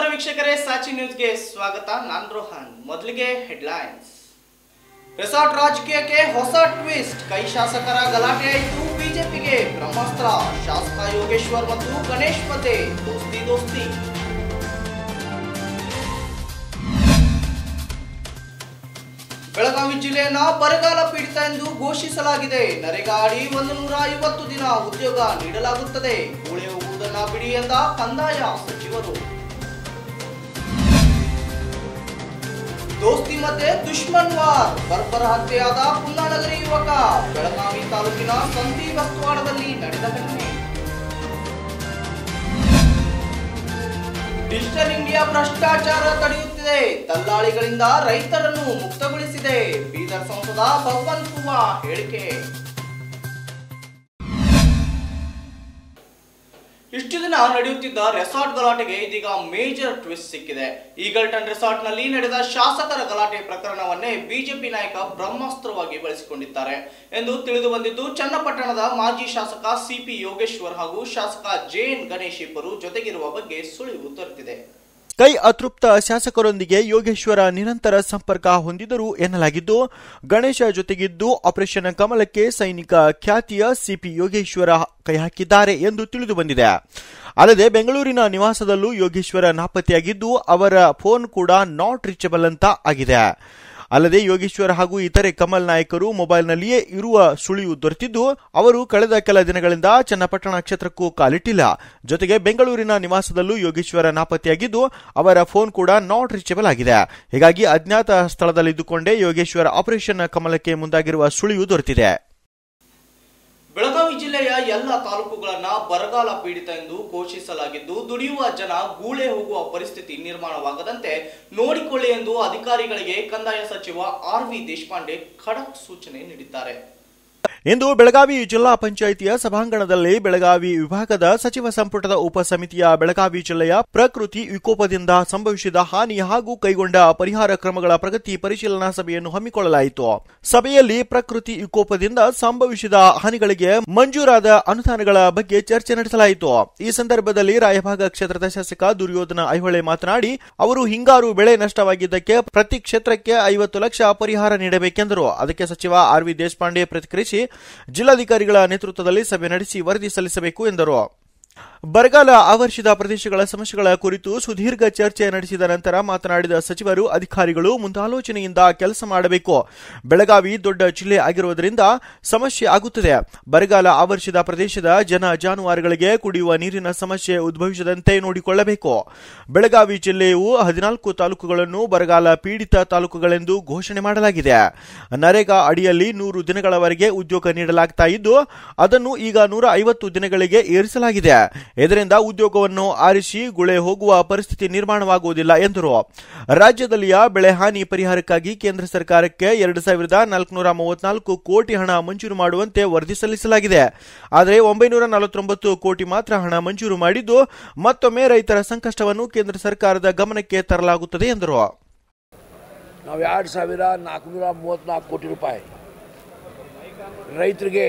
ವೀಕ್ಷಕರೇ ಸಾಚಿ ನ್ಯೂಸ್ಗೆ ಸ್ವಾಗತ ನಾನ್ ರೋಹನ್ ಮೊದಲಿಗೆ ಹೆಡ್ಲೈನ್ಸ್ ರೆಸಾರ್ಟ್ ರಾಜಕೀಯಕ್ಕೆ ಹೊಸ ಟ್ವಿಸ್ಟ್ ಕೈ ಶಾಸಕರ ಗಲಾಟೆ ಆಯಿತು ಬಿಜೆಪಿಗೆ ಬ್ರಹ್ಮಾಸ್ತ್ರ ಶಾಸಕ ಯೋಗೇಶ್ವರ್ ಮತ್ತು ಗಣೇಶ್ ಮಧ್ಯೆ ದೋಸ್ತಿ ದೋಸ್ತಿ ಬೆಳಗಾವಿ ಜಿಲ್ಲೆಯನ್ನ ಬರಗಾಲ ಪೀಡಿತ ಎಂದು ಘೋಷಿಸಲಾಗಿದೆ ನರೇಗಾ ಅಡಿ ಒಂದು ನೂರ ಐವತ್ತು ದಿನ ಉದ್ಯೋಗ ನೀಡಲಾಗುತ್ತದೆ ಗುಳೆ ಹೋಗುವುದನ್ನ ಬಿಡಿ ಎಂದ ಕಂದಾಯ ಸಚಿವರು ದೋಸ್ತಿ ಮಧ್ಯೆ ದುಶ್ಮನ್ ವಾರ್ ಬರ್ಬರ ಹತ್ಯೆಯಾದ ಕುಂದಾನಗರಿ ಯುವಕ ಬೆಳಗಾವಿ ತಾಲೂಕಿನ ಸಂತಿ ಬಸ್ತವಾಡದಲ್ಲಿ ನಡೆದ ಘಟನೆ ಡಿಜಿಟಲ್ ಇಂಡಿಯಾ ಭ್ರಷ್ಟಾಚಾರ ತಡೆಯುತ್ತಿದೆ ದಲ್ಲಾಳಿಗಳಿಂದ ರೈತರನ್ನು ಮುಕ್ತಗೊಳಿಸಿದೆ ಬೀದರ್ ಸಂಸದ ಭಗವಂತ್ ಕುವಾ ಹೇಳಿಕೆ ಇಷ್ಟು ದಿನ ನಡೆಯುತ್ತಿದ್ದ ರೆಸಾರ್ಟ್ ಗಲಾಟೆಗೆ ಇದೀಗ ಮೇಜರ್ ಟ್ವಿಸ್ಟ್ ಸಿಕ್ಕಿದೆ ಈಗಲ್ಟನ್ ರೆಸಾರ್ಟ್ ನಲ್ಲಿ ನಡೆದ ಶಾಸಕರ ಗಲಾಟೆ ಪ್ರಕರಣವನ್ನೇ ಬಿಜೆಪಿ ನಾಯಕ ಬ್ರಹ್ಮಾಸ್ತ್ರವಾಗಿ ಬಳಸಿಕೊಂಡಿದ್ದಾರೆ ಎಂದು ತಿಳಿದು ಬಂದಿದ್ದು ಚನ್ನಪಟ್ಟಣದ ಮಾಜಿ ಶಾಸಕ ಸಿಪಿ ಯೋಗೇಶ್ವರ್ ಹಾಗೂ ಶಾಸಕ ಜೆಎನ್ ಗಣೇಶ್ ಇಬ್ಬರು ಜೊತೆಗಿರುವ ಬಗ್ಗೆ ಸುಳಿವು ದೊರೆತಿದೆ ಕೈ ಅತೃಪ್ತ ಶಾಸಕರೊಂದಿಗೆ ಯೋಗೇಶ್ವರ ನಿರಂತರ ಸಂಪರ್ಕ ಹೊಂದಿದರು ಎನ್ನಲಾಗಿದ್ದು ಗಣೇಶ ಜೊತೆಗಿದ್ದು ಆಪರೇಷನ್ ಕಮಲಕ್ಕೆ ಸೈನಿಕ ಖ್ಯಾತಿಯ ಸಿಪಿ ಯೋಗೇಶ್ವರ ಕೈ ಹಾಕಿದ್ದಾರೆ ಎಂದು ತಿಳಿದು ಬಂದಿದೆ ಅಲ್ಲದೆ ಬೆಂಗಳೂರಿನ ನಿವಾಸದಲ್ಲೂ ಯೋಗೇಶ್ವರ ನಾಪತ್ತೆಯಾಗಿದ್ದು ಅವರ ಫೋನ್ ಕೂಡ ನಾಟ್ ರೀಚಬಲ್ ಅಂತ ಆಗಿದೆ ಅಲ್ಲದೆ ಯೋಗೇಶ್ವರ್ ಹಾಗೂ ಇತರೆ ಕಮಲ್ ನಾಯಕರು ಮೊಬೈಲ್ನಲ್ಲಿಯೇ ಇರುವ ಸುಳಿವು ದೊರೆತಿದ್ದು ಅವರು ಕಳೆದ ಕೆಲ ದಿನಗಳಿಂದ ಚನ್ನಪಟ್ಟಣ ಕ್ಷೇತ್ರಕ್ಕೂ ಕಾಲಿಟ್ಟಿಲ್ಲ ಜೊತೆಗೆ ಬೆಂಗಳೂರಿನ ನಿವಾಸದಲ್ಲೂ ಯೋಗೇಶ್ವರ ನಾಪತ್ತೆಯಾಗಿದ್ದು ಅವರ ಫೋನ್ ಕೂಡ ನಾಟ್ ರೀಚಬಲ್ ಆಗಿದೆ ಹೀಗಾಗಿ ಅಜ್ಞಾತ ಸ್ಥಳದಲ್ಲಿದ್ದುಕೊಂಡೇ ಯೋಗೇಶ್ವರ ಆಪರೇಷನ್ ಕಮಲಕ್ಕೆ ಮುಂದಾಗಿರುವ ಸುಳಿವು ದೊರೆತಿದೆ ಬೆಳಗಾವಿ ಜಿಲ್ಲೆಯ ಎಲ್ಲ ತಾಲೂಕುಗಳನ್ನ ಬರಗಾಲ ಪೀಡಿತ ಎಂದು ಘೋಷಿಸಲಾಗಿದ್ದು ದುಡಿಯುವ ಜನ ಗೂಳೆ ಹೋಗುವ ಪರಿಸ್ಥಿತಿ ನಿರ್ಮಾಣವಾಗದಂತೆ ನೋಡಿಕೊಳ್ಳಿ ಎಂದು ಅಧಿಕಾರಿಗಳಿಗೆ ಕಂದಾಯ ಸಚಿವ ಆರ್ ವಿ ದೇಶಪಾಂಡೆ ಖಡಕ್ ಸೂಚನೆ ನೀಡಿದ್ದಾರೆ ಇಂದು ಬೆಳಗಾವಿ ಜಿಲ್ಲಾ ಪಂಚಾಯಿತಿಯ ಸಭಾಂಗಣದಲ್ಲಿ ಬೆಳಗಾವಿ ವಿಭಾಗದ ಸಚಿವ ಸಂಪುಟದ ಉಪ ಸಮಿತಿಯ ಬೆಳಗಾವಿ ಜಿಲ್ಲೆಯ ಪ್ರಕೃತಿ ವಿಕೋಪದಿಂದ ಸಂಭವಿಸಿದ ಹಾನಿ ಹಾಗೂ ಕೈಗೊಂಡ ಪರಿಹಾರ ಕ್ರಮಗಳ ಪ್ರಗತಿ ಪರಿಶೀಲನಾ ಸಭೆಯನ್ನು ಹಮ್ಮಿಕೊಳ್ಳಲಾಯಿತು ಸಭೆಯಲ್ಲಿ ಪ್ರಕೃತಿ ವಿಕೋಪದಿಂದ ಸಂಭವಿಸಿದ ಹಾನಿಗಳಿಗೆ ಮಂಜೂರಾದ ಅನುದಾನಗಳ ಬಗ್ಗೆ ಚರ್ಚೆ ನಡೆಸಲಾಯಿತು ಈ ಸಂದರ್ಭದಲ್ಲಿ ರಾಯಭಾಗ ಕ್ಷೇತ್ರದ ಶಾಸಕ ದುರ್ಯೋಧನ ಐಹೊಳೆ ಮಾತನಾಡಿ ಅವರು ಹಿಂಗಾರು ಬೆಳೆ ನಷ್ಟವಾಗಿದ್ದಕ್ಕೆ ಪ್ರತಿ ಕ್ಷೇತ್ರಕ್ಕೆ ಐವತ್ತು ಲಕ್ಷ ಪರಿಹಾರ ನೀಡಬೇಕೆಂದರು ಅದಕ್ಕೆ ಸಚಿವ ಆರ್ ವಿ ದೇಶಪಾಂಡೆ ಪ್ರತಿಕ್ರಿಯಿಸಿ ಜಿಲ್ಲಾಧಿಕಾರಿಗಳ ನೇತೃತ್ವದಲ್ಲಿ ಸಭೆ ನಡೆಸಿ ವರದಿ ಸಲ್ಲಿಸಬೇಕು ಎಂದರು ಬರಗಾಲ ಆವರಿಸಿದ ಪ್ರದೇಶಗಳ ಸಮಸ್ಯೆಗಳ ಕುರಿತು ಸುದೀರ್ಘ ಚರ್ಚೆ ನಡೆಸಿದ ನಂತರ ಮಾತನಾಡಿದ ಸಚಿವರು ಅಧಿಕಾರಿಗಳು ಮುಂದಾಲೋಚನೆಯಿಂದ ಕೆಲಸ ಮಾಡಬೇಕು ಬೆಳಗಾವಿ ದೊಡ್ಡ ಜಿಲ್ಲೆ ಆಗಿರುವುದರಿಂದ ಸಮಸ್ಯೆ ಆಗುತ್ತದೆ ಬರಗಾಲ ಆವರಿಸಿದ ಪ್ರದೇಶದ ಜನ ಜಾನುವಾರುಗಳಿಗೆ ಕುಡಿಯುವ ನೀರಿನ ಸಮಸ್ಯೆ ಉದ್ಭವಿಸದಂತೆ ನೋಡಿಕೊಳ್ಳಬೇಕು ಬೆಳಗಾವಿ ಜಿಲ್ಲೆಯು ಹದಿನಾಲ್ಕು ತಾಲೂಕುಗಳನ್ನು ಬರಗಾಲ ಪೀಡಿತ ತಾಲೂಕುಗಳೆಂದು ಘೋಷಣೆ ಮಾಡಲಾಗಿದೆ ನರೇಗಾ ಅಡಿಯಲ್ಲಿ ನೂರು ದಿನಗಳವರೆಗೆ ಉದ್ಯೋಗ ನೀಡಲಾಗ್ತಾ ಇದ್ದು ಅದನ್ನು ಈಗ ನೂರ ಐವತ್ತು ದಿನಗಳಿಗೆ ಏರಿಸಲಾಗಿದೆ ಇದರಿಂದ ಉದ್ಯೋಗವನ್ನು ಆರಿಸಿ ಗುಳೆ ಹೋಗುವ ಪರಿಸ್ಥಿತಿ ನಿರ್ಮಾಣವಾಗುವುದಿಲ್ಲ ಎಂದರು ರಾಜ್ಯದಲ್ಲಿಯ ಬೆಳೆ ಹಾನಿ ಪರಿಹಾರಕ್ಕಾಗಿ ಕೇಂದ್ರ ಸರ್ಕಾರಕ್ಕೆ ಎರಡು ಸಾವಿರದ ನಾಲ್ಕುನೂರ ಮೂವತ್ನಾಲ್ಕು ಕೋಟಿ ಹಣ ಮಂಜೂರು ಮಾಡುವಂತೆ ವರದಿ ಸಲ್ಲಿಸಲಾಗಿದೆ ಆದರೆ ಒಂಬೈನೂರ ನಲವತ್ತೊಂಬತ್ತು ಕೋಟಿ ಮಾತ್ರ ಹಣ ಮಂಜೂರು ಮಾಡಿದ್ದು ಮತ್ತೊಮ್ಮೆ ರೈತರ ಸಂಕಷ್ಟವನ್ನು ಕೇಂದ್ರ ಸರ್ಕಾರದ ಗಮನಕ್ಕೆ ತರಲಾಗುತ್ತದೆ ಎಂದರು ನಾವು ಎರಡು ಸಾವಿರ ನಾಲ್ಕುನೂರ ಮೂವತ್ತ್ನಾಲ್ಕು ಕೋಟಿ ರೂಪಾಯಿ ರೈತರಿಗೆ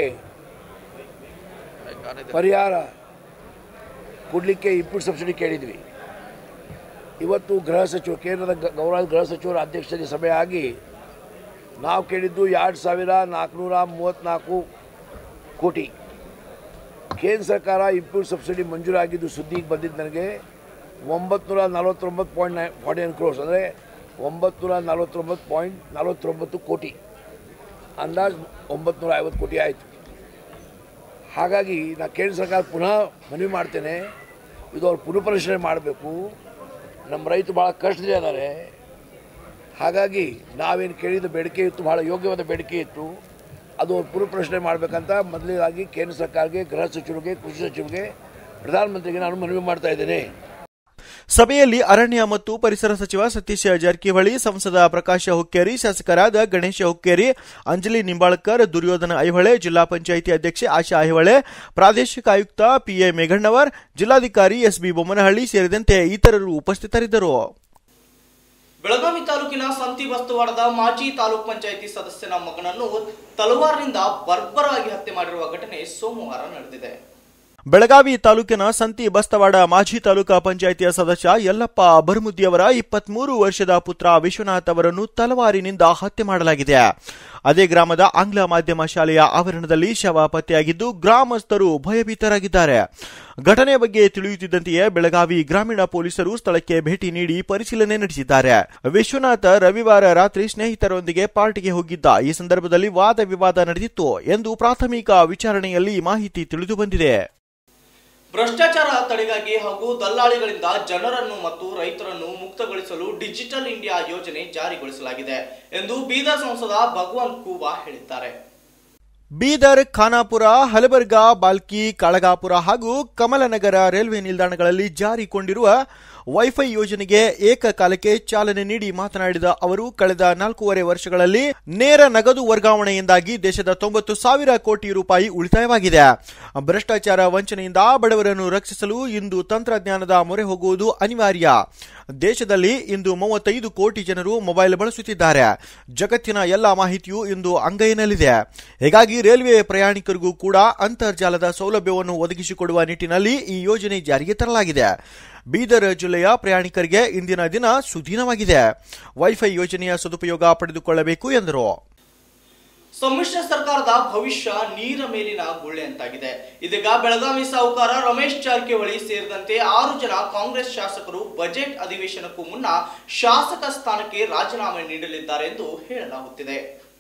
ಪರಿಹಾರ ಕೊಡಲಿಕ್ಕೆ ಇನ್ಪುಟ್ ಸಬ್ಸಿಡಿ ಕೇಳಿದ್ವಿ ಇವತ್ತು ಗೃಹ ಸಚಿವರು ಕೇಂದ್ರದ ಗ- ಗೌರವ ಗೃಹ ಸಚಿವರ ಅಧ್ಯಕ್ಷತೆಯಲ್ಲಿ ಸಭೆ ಆಗಿ ನಾವು ಕೇಳಿದ್ದು ಎರಡು ಸಾವಿರ ನಾಲ್ಕುನೂರ ಮೂವತ್ತ್ನಾಲ್ಕು ಕೋಟಿ ಕೇಂದ್ರ ಸರ್ಕಾರ ಇನ್ಪುಟ್ ಸಬ್ಸಿಡಿ ಮಂಜೂರಾಗಿದ್ದು ಸುದ್ದಿಗೆ ಬಂದಿದ್ದು ನನಗೆ ಒಂಬತ್ತು ನಲವತ್ತೊಂಬತ್ತು ಪಾಯಿಂಟ್ ನೈ ಫಾರ್ಟಿ ನೈನ್ ಕ್ರೋರ್ಸ್ ಅಂದರೆ ಒಂಬತ್ತು ನಲವತ್ತೊಂಬತ್ತು ಪಾಯಿಂಟ್ ನಲವತ್ತೊಂಬತ್ತು ಕೋಟಿ ಅಂದಾಜು ಒಂಬತ್ತು ನೂರ ಐವತ್ತು ಕೋಟಿ ಆಯಿತು ಹಾಗಾಗಿ ನಾ ಕೇಂದ್ರ ಸರ್ಕಾರ ಪುನಃ ಮನವಿ ಮಾಡ್ತೇನೆ ಇದು ಅವ್ರು ಪುನಃ ಪರಿಶೀಲನೆ ಮಾಡಬೇಕು ನಮ್ಮ ರೈತರು ಭಾಳ ಕಷ್ಟದಲ್ಲಿ ಇದ್ದಾರೆ ಹಾಗಾಗಿ ನಾವೇನು ಕೇಳಿದ ಬೇಡಿಕೆ ಇತ್ತು ಭಾಳ ಯೋಗ್ಯವಾದ ಬೇಡಿಕೆ ಇತ್ತು ಅದು ಅವ್ರು ಪುನಃ ಪರಿಶೀಲನೆ ಮಾಡಬೇಕಂತ ಮೊದಲನೇದಾಗಿ ಕೇಂದ್ರ ಸರ್ಕಾರಕ್ಕೆ ಗೃಹ ಸಚಿವರಿಗೆ ಕೃಷಿ ಸಚಿವರಿಗೆ ಪ್ರಧಾನಮಂತ್ರಿಗೆ ನಾನು ಮನವಿ ಮಾಡ್ತಾ ಇದ್ದೇನೆ ಸಭೆಯಲ್ಲಿ ಅರಣ್ಯ ಮತ್ತು ಪರಿಸರ ಸಚಿವ ಸತೀಶ್ ಜಾರಕಿಹೊಳಿ ಸಂಸದ ಪ್ರಕಾಶ ಹುಕ್ಕೇರಿ ಶಾಸಕರಾದ ಗಣೇಶ ಹುಕ್ಕೇರಿ ಅಂಜಲಿ ನಿಂಬಾಳ್ಕರ್ ದುರ್ಯೋಧನ ಐಹೊಳೆ ಜಿಲ್ಲಾ ಪಂಚಾಯಿತಿ ಅಧ್ಯಕ್ಷೆ ಆಶಾ ಐಹೊಳೆ ಪ್ರಾದೇಶಿಕ ಆಯುಕ್ತ ಪಿಎ ಮೇಘಣ್ಣವರ್ ಜಿಲ್ಲಾಧಿಕಾರಿ ಎಸ್ಬಿ ಬೊಮ್ಮನಹಳ್ಳಿ ಸೇರಿದಂತೆ ಇತರರು ಉಪಸ್ಥಿತರಿದ್ದರು ಬೆಳಗಾವಿ ತಾಲೂಕಿನ ಸಂತಿ ಬಸ್ತವಾಡದ ಮಾಜಿ ತಾಲೂಕ್ ಪಂಚಾಯಿತಿ ಸದಸ್ಯನ ಮಗನನ್ನು ತಲವಾರ್ನಿಂದ ಬರ್ಬರಾಗಿ ಹತ್ಯೆ ಮಾಡಿರುವ ಘಟನೆ ಸೋಮವಾರ ನಡೆದಿದೆ ಬೆಳಗಾವಿ ತಾಲೂಕಿನ ಸಂತಿ ಬಸ್ತವಾಡ ಮಾಜಿ ತಾಲೂಕಾ ಪಂಚಾಯಿತಿಯ ಸದಸ್ಯ ಯಲ್ಲಪ್ಪ ಬರಮುದ್ದಿಯವರ ಇಪ್ಪತ್ಮೂರು ವರ್ಷದ ಪುತ್ರ ವಿಶ್ವನಾಥ್ ಅವರನ್ನು ತಲವಾರಿನಿಂದ ಹತ್ಯೆ ಮಾಡಲಾಗಿದೆ ಅದೇ ಗ್ರಾಮದ ಆಂಗ್ಲ ಮಾಧ್ಯಮ ಶಾಲೆಯ ಆವರಣದಲ್ಲಿ ಶವ ಪತ್ತೆಯಾಗಿದ್ದು ಗ್ರಾಮಸ್ಥರು ಭಯಭೀತರಾಗಿದ್ದಾರೆ ಘಟನೆ ಬಗ್ಗೆ ತಿಳಿಯುತ್ತಿದ್ದಂತೆಯೇ ಬೆಳಗಾವಿ ಗ್ರಾಮೀಣ ಪೊಲೀಸರು ಸ್ಥಳಕ್ಕೆ ಭೇಟಿ ನೀಡಿ ಪರಿಶೀಲನೆ ನಡೆಸಿದ್ದಾರೆ ವಿಶ್ವನಾಥ್ ರವಿವಾರ ರಾತ್ರಿ ಸ್ನೇಹಿತರೊಂದಿಗೆ ಪಾರ್ಟಿಗೆ ಹೋಗಿದ್ದ ಈ ಸಂದರ್ಭದಲ್ಲಿ ವಾದ ವಿವಾದ ನಡೆದಿತ್ತು ಎಂದು ಪ್ರಾಥಮಿಕ ವಿಚಾರಣೆಯಲ್ಲಿ ಮಾಹಿತಿ ತಿಳಿದು ಬಂದಿದೆ ಭ್ರಷ್ಟಾಚಾರ ತಡೆಗಾಗಿ ಹಾಗೂ ದಲ್ಲಾಳಿಗಳಿಂದ ಜನರನ್ನು ಮತ್ತು ರೈತರನ್ನು ಮುಕ್ತಗೊಳಿಸಲು ಡಿಜಿಟಲ್ ಇಂಡಿಯಾ ಯೋಜನೆ ಜಾರಿಗೊಳಿಸಲಾಗಿದೆ ಎಂದು ಬೀದರ್ ಸಂಸದ ಭಗವಂತ್ ಖೂಬಾ ಹೇಳಿದ್ದಾರೆ ಬೀದರ್ ಖಾನಾಪುರ ಹಲಬರ್ಗಾ ಬಾಲ್ಕಿ ಕಾಳಗಾಪುರ ಹಾಗೂ ಕಮಲನಗರ ರೈಲ್ವೆ ನಿಲ್ದಾಣಗಳಲ್ಲಿ ಜಾರಿಕೊಂಡಿರುವ ವೈಫೈ ಯೋಜನೆಗೆ ಏಕಕಾಲಕ್ಕೆ ಚಾಲನೆ ನೀಡಿ ಮಾತನಾಡಿದ ಅವರು ಕಳೆದ ನಾಲ್ಕೂವರೆ ವರ್ಷಗಳಲ್ಲಿ ನೇರ ನಗದು ವರ್ಗಾವಣೆಯಿಂದಾಗಿ ದೇಶದ ತೊಂಬತ್ತು ಸಾವಿರ ಕೋಟಿ ರೂಪಾಯಿ ಉಳಿತಾಯವಾಗಿದೆ ಭ್ರಷ್ಟಾಚಾರ ವಂಚನೆಯಿಂದ ಬಡವರನ್ನು ರಕ್ಷಿಸಲು ಇಂದು ತಂತ್ರಜ್ಞಾನದ ಮೊರೆ ಹೋಗುವುದು ಅನಿವಾರ್ಯ ದೇಶದಲ್ಲಿ ಇಂದು ಮೂವತ್ತೈದು ಕೋಟಿ ಜನರು ಮೊಬೈಲ್ ಬಳಸುತ್ತಿದ್ದಾರೆ ಜಗತ್ತಿನ ಎಲ್ಲ ಮಾಹಿತಿಯು ಇಂದು ಅಂಗೈನಲ್ಲಿದೆ ಹೀಗಾಗಿ ರೈಲ್ವೆ ಪ್ರಯಾಣಿಕರಿಗೂ ಕೂಡ ಅಂತರ್ಜಾಲದ ಸೌಲಭ್ಯವನ್ನು ಒದಗಿಸಿಕೊಡುವ ನಿಟ್ಟಿನಲ್ಲಿ ಈ ಯೋಜನೆ ಜಾರಿಗೆ ತರಲಾಗಿದೆ ಬೀದರ್ ಜಿಲ್ಲೆಯ ಪ್ರಯಾಣಿಕರಿಗೆ ಇಂದಿನ ದಿನ ಸುದೀನವಾಗಿದೆ ವೈಫೈ ಯೋಜನೆಯ ಸದುಪಯೋಗ ಪಡೆದುಕೊಳ್ಳಬೇಕು ಎಂದರು ಸಮ್ಮಿಶ್ರ ಸರ್ಕಾರದ ಭವಿಷ್ಯ ನೀರ ಮೇಲಿನ ಗುಳ್ಳೆ ಅಂತಾಗಿದೆ ಇದೀಗ ಬೆಳಗಾವಿ ಸಾಹುಕಾರ ರಮೇಶ್ ಜಾರಕಿಹೊಳಿ ಸೇರಿದಂತೆ ಆರು ಜನ ಕಾಂಗ್ರೆಸ್ ಶಾಸಕರು ಬಜೆಟ್ ಅಧಿವೇಶನಕ್ಕೂ ಮುನ್ನ ಶಾಸಕ ಸ್ಥಾನಕ್ಕೆ ರಾಜೀನಾಮೆ ನೀಡಲಿದ್ದಾರೆ ಎಂದು ಹೇಳಲಾಗುತ್ತಿದೆ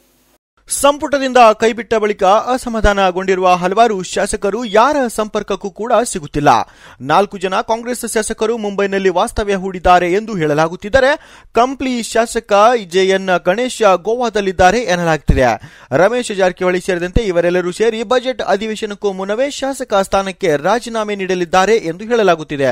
ಸಂಪುಟದಿಂದ ಕೈಬಿಟ್ಟ ಬಳಿಕ ಅಸಮಾಧಾನಗೊಂಡಿರುವ ಹಲವಾರು ಶಾಸಕರು ಯಾರ ಸಂಪರ್ಕಕ್ಕೂ ಕೂಡ ಸಿಗುತ್ತಿಲ್ಲ ನಾಲ್ಕು ಜನ ಕಾಂಗ್ರೆಸ್ ಶಾಸಕರು ಮುಂಬೈನಲ್ಲಿ ವಾಸ್ತವ್ಯ ಹೂಡಿದ್ದಾರೆ ಎಂದು ಹೇಳಲಾಗುತ್ತಿದ್ದರೆ ಕಂಪ್ಲಿ ಶಾಸಕ ಜೆಎನ್ ಗಣೇಶ್ ಗೋವಾದಲ್ಲಿದ್ದಾರೆ ಎನ್ನಲಾಗುತ್ತಿದೆ ರಮೇಶ್ ಜಾರಕಿಹೊಳಿ ಸೇರಿದಂತೆ ಇವರೆಲ್ಲರೂ ಸೇರಿ ಬಜೆಟ್ ಅಧಿವೇಶನಕ್ಕೂ ಮುನ್ನವೇ ಶಾಸಕ ಸ್ಥಾನಕ್ಕೆ ರಾಜೀನಾಮೆ ನೀಡಲಿದ್ದಾರೆ ಎಂದು ಹೇಳಲಾಗುತ್ತಿದೆ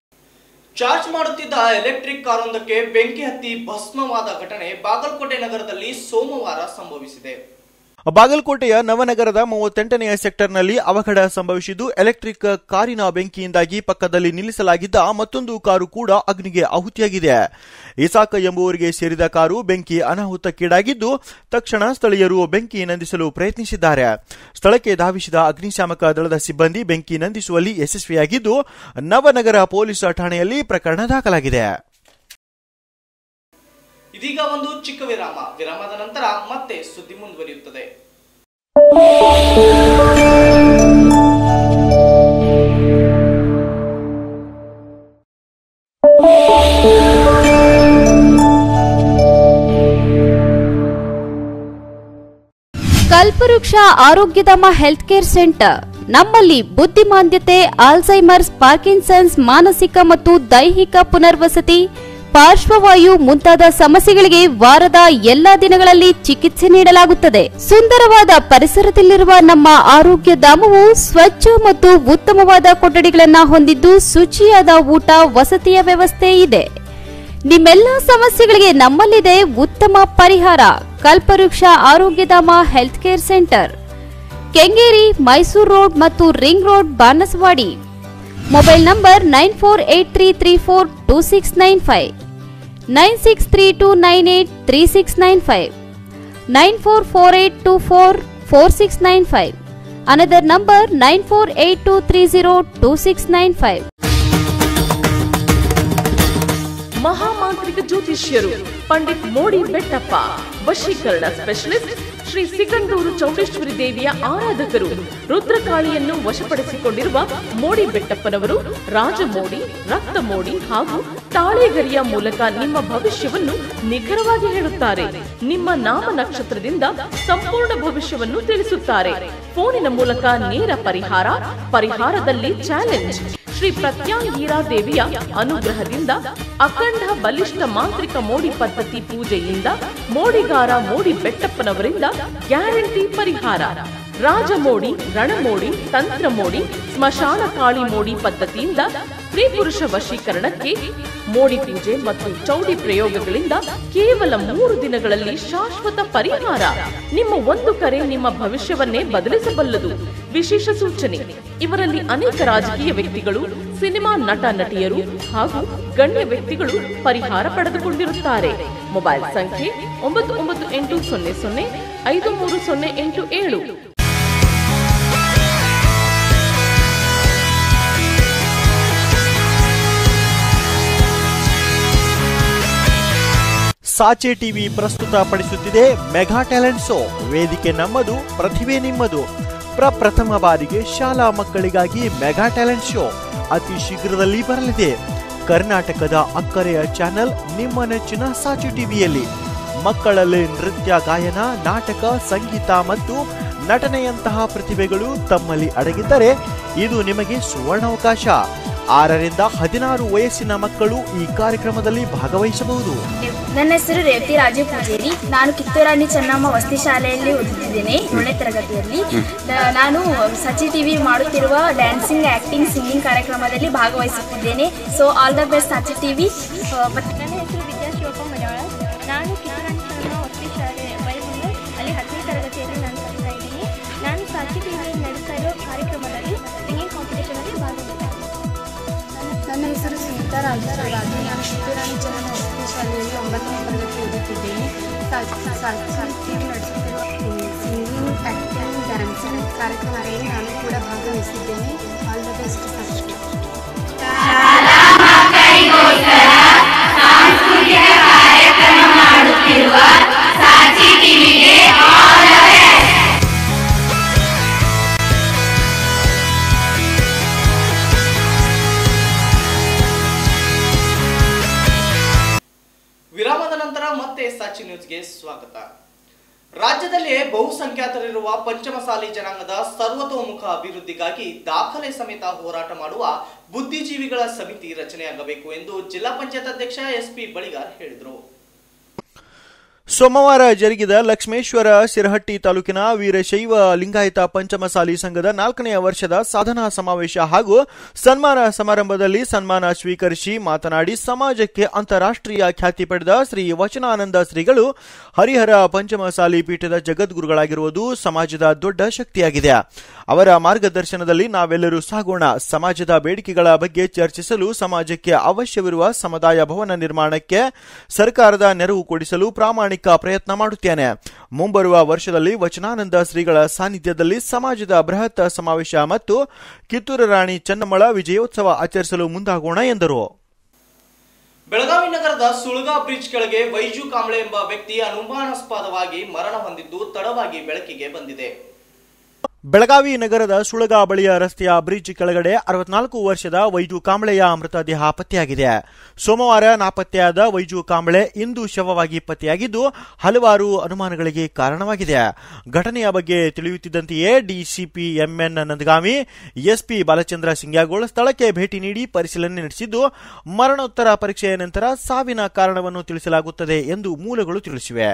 ಚಾರ್ಜ್ ಮಾಡುತ್ತಿದ್ದ ಎಲೆಕ್ಟ್ರಿಕ್ ಕಾರೊಂದಕ್ಕೆ ಬೆಂಕಿ ಹತ್ತಿ ಭಸ್ಮವಾದ ಘಟನೆ ಬಾಗಲಕೋಟೆ ನಗರದಲ್ಲಿ ಸೋಮವಾರ ಸಂಭವಿಸಿದೆ ಬಾಗಲಕೋಟೆಯ ನವನಗರದ ಮೂವತ್ತೆಂಟನೆಯ ಸೆಕ್ಟರ್ನಲ್ಲಿ ಅವಘಡ ಸಂಭವಿಸಿದ್ದು ಎಲೆಕ್ಟ್ರಿಕ್ ಕಾರಿನ ಬೆಂಕಿಯಿಂದಾಗಿ ಪಕ್ಕದಲ್ಲಿ ನಿಲ್ಲಿಸಲಾಗಿದ್ದ ಮತ್ತೊಂದು ಕಾರು ಕೂಡ ಅಗ್ನಿಗೆ ಆಹುತಿಯಾಗಿದೆ ಇಸಾಕ ಎಂಬುವರಿಗೆ ಸೇರಿದ ಕಾರು ಬೆಂಕಿ ಅನಾಹುತಕ್ಕೀಡಾಗಿದ್ದು ತಕ್ಷಣ ಸ್ಥಳೀಯರು ಬೆಂಕಿ ನಂದಿಸಲು ಪ್ರಯತ್ನಿಸಿದ್ದಾರೆ ಸ್ಥಳಕ್ಕೆ ಧಾವಿಸಿದ ಅಗ್ನಿಶಾಮಕ ದಳದ ಸಿಬ್ಬಂದಿ ಬೆಂಕಿ ನಂದಿಸುವಲ್ಲಿ ಯಶಸ್ವಿಯಾಗಿದ್ದು ನವನಗರ ಪೊಲೀಸ್ ಠಾಣೆಯಲ್ಲಿ ಪ್ರಕರಣ ದಾಖಲಾಗಿದೆ ಇದೀಗ ಒಂದು ಚಿಕ್ಕ ವಿರಾಮ ವಿರಾಮದ ನಂತರ ಮತ್ತೆ ಸುದ್ದಿ ಮುಂದುವರಿಯುತ್ತದೆ ಕಲ್ಪವೃಕ್ಷ ಆರೋಗ್ಯಧಾಮ ಹೆಲ್ತ್ ಕೇರ್ ಸೆಂಟರ್ ನಮ್ಮಲ್ಲಿ ಬುದ್ಧಿಮಾಂದ್ಯತೆ ಆಲ್ಝೈಮರ್ಸ್ ಪಾರ್ಕಿನ್ಸನ್ಸ್ ಮಾನಸಿಕ ಮತ್ತು ದೈಹಿಕ ಪುನರ್ವಸತಿ ಪಾರ್ಶ್ವವಾಯು ಮುಂತಾದ ಸಮಸ್ಯೆಗಳಿಗೆ ವಾರದ ಎಲ್ಲಾ ದಿನಗಳಲ್ಲಿ ಚಿಕಿತ್ಸೆ ನೀಡಲಾಗುತ್ತದೆ ಸುಂದರವಾದ ಪರಿಸರದಲ್ಲಿರುವ ನಮ್ಮ ಆರೋಗ್ಯ ಧಾಮವು ಸ್ವಚ್ಛ ಮತ್ತು ಉತ್ತಮವಾದ ಕೊಠಡಿಗಳನ್ನ ಹೊಂದಿದ್ದು ಶುಚಿಯಾದ ಊಟ ವಸತಿಯ ವ್ಯವಸ್ಥೆ ಇದೆ ನಿಮ್ಮೆಲ್ಲ ಸಮಸ್ಯೆಗಳಿಗೆ ನಮ್ಮಲ್ಲಿದೆ ಉತ್ತಮ ಪರಿಹಾರ Kalpavriksha Arogyadhama health care centre Kengeri Mysore road ಮತ್ತು ring road Banaswadi mobile number nine four eight three three four two six nine five nine six three two nine eight three six nine five nine four four eight two four four six nine five another number nine four eight two three zero two six nine five ಮಹಾಮಾಂತ್ರಿಕ ಜ್ಯೋತಿಷ್ಯರು ಪಂಡಿತ್ ಮೋಡಿ ಬೆಟ್ಟಪ್ಪ ವಶೀಕರಣ specialist Shri Sigandur Chowdeshwari ದೇವಿಯ ಆರಾಧಕರು ರುದ್ರಕಾಳಿಯನ್ನು ವಶಪಡಿಸಿಕೊಂಡಿರುವ ಮೋಡಿ ಬೆಟ್ಟಪ್ಪನವರು ರಾಜಮೋಡಿ ರಕ್ತ ಮೋಡಿ ಹಾಗೂ ತಾಳೆಗರಿಯ ಮೂಲಕ ನಿಮ್ಮ ಭವಿಷ್ಯವನ್ನು ನಿಖರವಾಗಿ ಹೇಳುತ್ತಾರೆ ನಿಮ್ಮ ನಾಮ ನಕ್ಷತ್ರದಿಂದ ಸಂಪೂರ್ಣ ಭವಿಷ್ಯವನ್ನು ತಿಳಿಸುತ್ತಾರೆ ಫೋನಿನ ಮೂಲಕ ನೇರ ಪರಿಹಾರ ಪರಿಹಾರದಲ್ಲಿ ಚಾಲೆಂಜ್ ಶ್ರೀ ಪ್ರತ್ಯಾಂಗೀರಾ ದೇವಿಯ ಅನುಗ್ರಹದಿಂದ ಅಖಂಡ ಬಲಿಷ್ಠ ಮಾಂತ್ರಿಕ ಮೋಡಿ ಪದ್ಧತಿ ಪೂಜೆಯಿಂದ ಮೋಡಿಗಾರ ಮೋಡಿ ಬೆಟ್ಟಪ್ಪನವರಿಂದ ಗ್ಯಾರಂಟಿ ಪರಿಹಾರ ರಾಜಮೋಡಿ ರಣಮೋಡಿ ತಂತ್ರ ಮೋಡಿ ಸ್ಮಶಾನ ಕಾಳಿ ಮೋಡಿ ಪದ್ಧತಿಯಿಂದ ಸ್ತ್ರೀ ಪುರುಷ ವಶೀಕರಣಕ್ಕೆ ಮೋಡಿ ಪೂಜೆ ಮತ್ತು ಚೌಡಿ ಪ್ರಯೋಗಗಳಿಂದ ಕೇವಲ ಮೂರು ದಿನಗಳಲ್ಲಿ ಶಾಶ್ವತ ಪರಿಹಾರ ನಿಮ್ಮ ಒಂದು ಕರೆ ನಿಮ್ಮ ಭವಿಷ್ಯವನ್ನೇ ಬದಲಿಸಬಲ್ಲದು ವಿಶೇಷ ಸೂಚನೆ ಇವರಲ್ಲಿ ಅನೇಕ ರಾಜಕೀಯ ವ್ಯಕ್ತಿಗಳು ಸಿನಿಮಾ ನಟ ನಟಿಯರು ಹಾಗೂ ಗಣ್ಯ ವ್ಯಕ್ತಿಗಳು ಪರಿಹಾರ ಪಡೆದುಕೊಂಡಿರುತ್ತಾರೆ ಮೊಬೈಲ್ ಸಂಖ್ಯೆ ಒಂಬತ್ತು ಒಂಬತ್ತು ಎಂಟು ಸೊನ್ನೆ ಸೊನ್ನೆ ಐದು ಮೂರು ಸೊನ್ನೆ ಎಂಟು ಏಳು ಸಾಚೆ ಟಿವಿ ಪ್ರಸ್ತುತಪಡಿಸುತ್ತಿದೆ ಮೆಗಾ ಟ್ಯಾಲೆಂಟ್ ಶೋ ವೇದಿಕೆ ನಮ್ಮದು ಪ್ರತಿಭೆ ನಿಮ್ಮದು ಪ್ರಪ್ರಥಮ ಬಾರಿಗೆ ಶಾಲಾ ಮಕ್ಕಳಿಗಾಗಿ ಮೆಗಾ ಟ್ಯಾಲೆಂಟ್ ಶೋ ಅತಿ ಶೀಘ್ರದಲ್ಲಿ ಬರಲಿದೆ ಕರ್ನಾಟಕದ ಅಕ್ಕರೆಯ ಚಾನೆಲ್ ನಿಮ್ಮ ನೆಚ್ಚಿನ ಸಾಚೆ ಟಿವಿಯಲ್ಲಿ ಮಕ್ಕಳಲ್ಲಿ ನೃತ್ಯ ಗಾಯನ ನಾಟಕ ಸಂಗೀತ ಮತ್ತು ನಟನೆಯಂತಹ ಪ್ರತಿಭೆಗಳು ತಮ್ಮಲ್ಲಿ ಅಡಗಿದ್ದರೆ ಇದು ನಿಮಗೆ ಸುವರ್ಣಾವಕಾಶ ಆರರಿಂದ ಹದಿನಾರು ವಯಸ್ಸಿನ ಮಕ್ಕಳು ಈ ಕಾರ್ಯಕ್ರಮದಲ್ಲಿ ಭಾಗವಹಿಸಬಹುದು ನನ್ನ ಹೆಸರು ರೇವತಿ ರಾಜು ಪೂಜೇರಿ ನಾನು ಕಿತ್ತೂರಾಣಿ ಚೆನ್ನಮ್ಮ ವಸತಿ ಶಾಲೆಯಲ್ಲಿ ಓದುತ್ತಿದ್ದೇನೆ ಏಳನೇ ತರಗತಿಯಲ್ಲಿ ನ- ನಾನು ಸಚಿ ಟಿವಿ ಮಾಡುತ್ತಿರುವ ಡ್ಯಾನ್ಸಿಂಗ್ ಆಕ್ಟಿಂಗ್ ಸಿಂಗಿಂಗ್ ಕಾರ್ಯಕ್ರಮದಲ್ಲಿ ಭಾಗವಹಿಸುತ್ತಿದ್ದೇನೆ so all the best Sachi TV ನನ್ನ ಹೆಸರು ವಿದ್ಯಾ ಶಿವಪ್ಪ ಮಲಯಾಳ ನಾನು ಕಿತ್ತೂರಾಣಿ ಚೆನ್ನಮ್ಮ ವಸತಿ ಶಾಲೆ ಬೈಬಂಗಲ್ ಅಲ್ಲಿ ಹತ್ತನೇ ತರಗತಿಯಲ್ಲಿ ನಾನು ಕಲಿತಾ ಇದ್ದೀನಿ ನಾನು ಸಾಕ್ಷಿ ಟಿವಿಯಲ್ಲಿ ನಡೆಸ್ತಾ ಇರೋ ಕಾರ್ಯಕ್ರಮದಲ್ಲಿ ಸಿಂಗಿಂಗ್ ಕಾಂಪಿಟೇಷನಲ್ಲಿ ಭಾಗವಹಿಸ್ತೀನಿ ನನ್ನ ಹೆಸರು ಸುನೀತಾ ರಾಜೇಶ್ವರಾಜು ನಾನು ಕಿತ್ತೂರಾಣಿ ಚೆನ್ನಮ್ಮ ವಸತಿ ಶಾಲೆಯಲ್ಲಿ ಒಂಬತ್ತನೇ ತರಗತಿ ಓದುತ್ತಿದ್ದೇನೆ ಟಿವಿ ನಡೆಸುತ್ತಿರುವ ಸಿಂಗಿಂಗ್ ಆ್ಯಕ್ಟಿಂಗ್ ಡ್ಯಾನ್ಸಿಂಗ್ ಕಾರ್ಯಕ್ರಮದಲ್ಲಿ ನಾನು ಕೂಡ ಭಾಗವಹಿಸಿದ್ದೇನೆ ಆಲ್ ದ ಬೆಸ್ಟ್ ಫಸ್ಟ್ ವಿರಾಮದ ನಂತರ ಮತ್ತೆ ಸಾಚಿ ನ್ಯೂಸ್ಗೆ ಸ್ವಾಗತ ರಾಜ್ಯದಲ್ಲಿ ಬಹುಸಂಖ್ಯಾತರಿರುವ ಪಂಚಮಸಾಲಿ ಜನಾಂಗದ ಸರ್ವತೋಮುಖ ಅಭಿವೃದ್ಧಿಗಾಗಿ ದಾಖಲೆ ಸಮೇತ ಹೋರಾಟ ಮಾಡುವ ಬುದ್ಧಿಜೀವಿಗಳ ಸಮಿತಿ ರಚನೆಯಾಗಬೇಕು ಎಂದು ಜಿಲ್ಲಾ ಪಂಚಾಯತ್ ಅಧ್ಯಕ್ಷ ಎಸ್ಪಿ ಬಳಿಗಾರ್ ಹೇಳಿದರು ಸೋಮವಾರ ಜರುಗಿದ ಲಕ್ಷ್ಮೇಶ್ವರ ಸಿರಹಟ್ಟಿ ತಾಲೂಕಿನ ವೀರಶೈವ ಲಿಂಗಾಯತ ಪಂಚಮಸಾಲಿ ಸಂಘದ ನಾಲ್ಕನೆಯ ವರ್ಷದ ಸಾಧನಾ ಸಮಾವೇಶ ಹಾಗೂ ಸನ್ಮಾನ ಸಮಾರಂಭದಲ್ಲಿ ಸನ್ಮಾನ ಸ್ವೀಕರಿಸಿ ಮಾತನಾಡಿ ಸಮಾಜಕ್ಕೆ ಅಂತಾರಾಷ್ಟ್ರೀಯ ಖ್ಯಾತಿ ಪಡೆದ ಶ್ರೀ ವಚನಾನಂದ ಶ್ರೀಗಳು ಹರಿಹರ ಪಂಚಮಸಾಲಿ ಪೀಠದ ಜಗದ್ಗುರುಗಳಾಗಿರುವುದು ಸಮಾಜದ ದೊಡ್ಡ ಶಕ್ತಿಯಾಗಿದೆ ಅವರ ಮಾರ್ಗದರ್ಶನದಲ್ಲಿ ನಾವೆಲ್ಲರೂ ಸಾಗೋಣ ಸಮಾಜದ ಬೇಡಿಕೆಗಳ ಬಗ್ಗೆ ಚರ್ಚಿಸಲು ಸಮಾಜಕ್ಕೆ ಅವಶ್ಯವಿರುವ ಸಮುದಾಯ ಭವನ ನಿರ್ಮಾಣಕ್ಕೆ ಸರ್ಕಾರದ ನೆರವು ಕೊಡಿಸಲು ಪ್ರಾಮಾಣಿಕ ಪ್ರಯತ್ನ ಮಾಡುತ್ತೇನೆ ಮುಂಬರುವ ವರ್ಷದಲ್ಲಿ ವಚನಾನಂದ ಶ್ರೀಗಳ ಸಾನ್ನಿಧ್ಯದಲ್ಲಿ ಸಮಾಜದ ಬೃಹತ್ ಸಮಾವೇಶ ಮತ್ತು ಕಿತ್ತೂರು ರಾಣಿ ಚೆನ್ನಮ್ಮಳ ವಿಜಯೋತ್ಸವ ಆಚರಿಸಲು ಮುಂದಾಗೋಣ ಎಂದರು ಬೆಳಗಾವಿ ನಗರದ ಸುಳ್ಗಾ ಬ್ರಿಡ್ಜ್ ಕೆಳಗೆ ವೈಜು ಕಾಂಬ್ಳೆ ಎಂಬ ವ್ಯಕ್ತಿ ಅನುಮಾನಾಸ್ಪದವಾಗಿ ಮರಣ ಹೊಂದಿದ್ದು ತಡವಾಗಿ ಬೆಳಕಿಗೆ ಬಂದಿದೆ ಬೆಳಗಾವಿ ನಗರದ ಸುಳಗ ಬಳಿಯ ರಸ್ತೆಯ ಬ್ರಿಡ್ಜ್ ಕೆಳಗಡೆ ಅರವತ್ನಾಲ್ಕು ವರ್ಷದ ವೈಜು ಕಾಂಬಳೆಯ ಮೃತದೇಹ ಪತ್ತೆಯಾಗಿದೆ ಸೋಮವಾರ ನಾಪತ್ತೆಯಾದ ವೈಜು ಕಾಂಬಳೆ ಇಂದು ಶವವಾಗಿ ಪತ್ತೆಯಾಗಿದ್ದು ಹಲವಾರು ಅನುಮಾನಗಳಿಗೆ ಕಾರಣವಾಗಿದೆ ಘಟನೆಯ ಬಗ್ಗೆ ತಿಳಿಯುತ್ತಿದ್ದಂತೆಯೇ DCP MN Nandagami SP Balachandra Singyagol ಸ್ಥಳಕ್ಕೆ ಭೇಟಿ ನೀಡಿ ಪರಿಶೀಲನೆ ನಡೆಸಿದ್ದು ಮರಣೋತ್ತರ ಪರೀಕ್ಷೆಯ ನಂತರ ಸಾವಿನ ಕಾರಣವನ್ನು ತಿಳಿಸಲಾಗುತ್ತದೆ ಎಂದು ಮೂಲಗಳು ತಿಳಿಸಿವೆ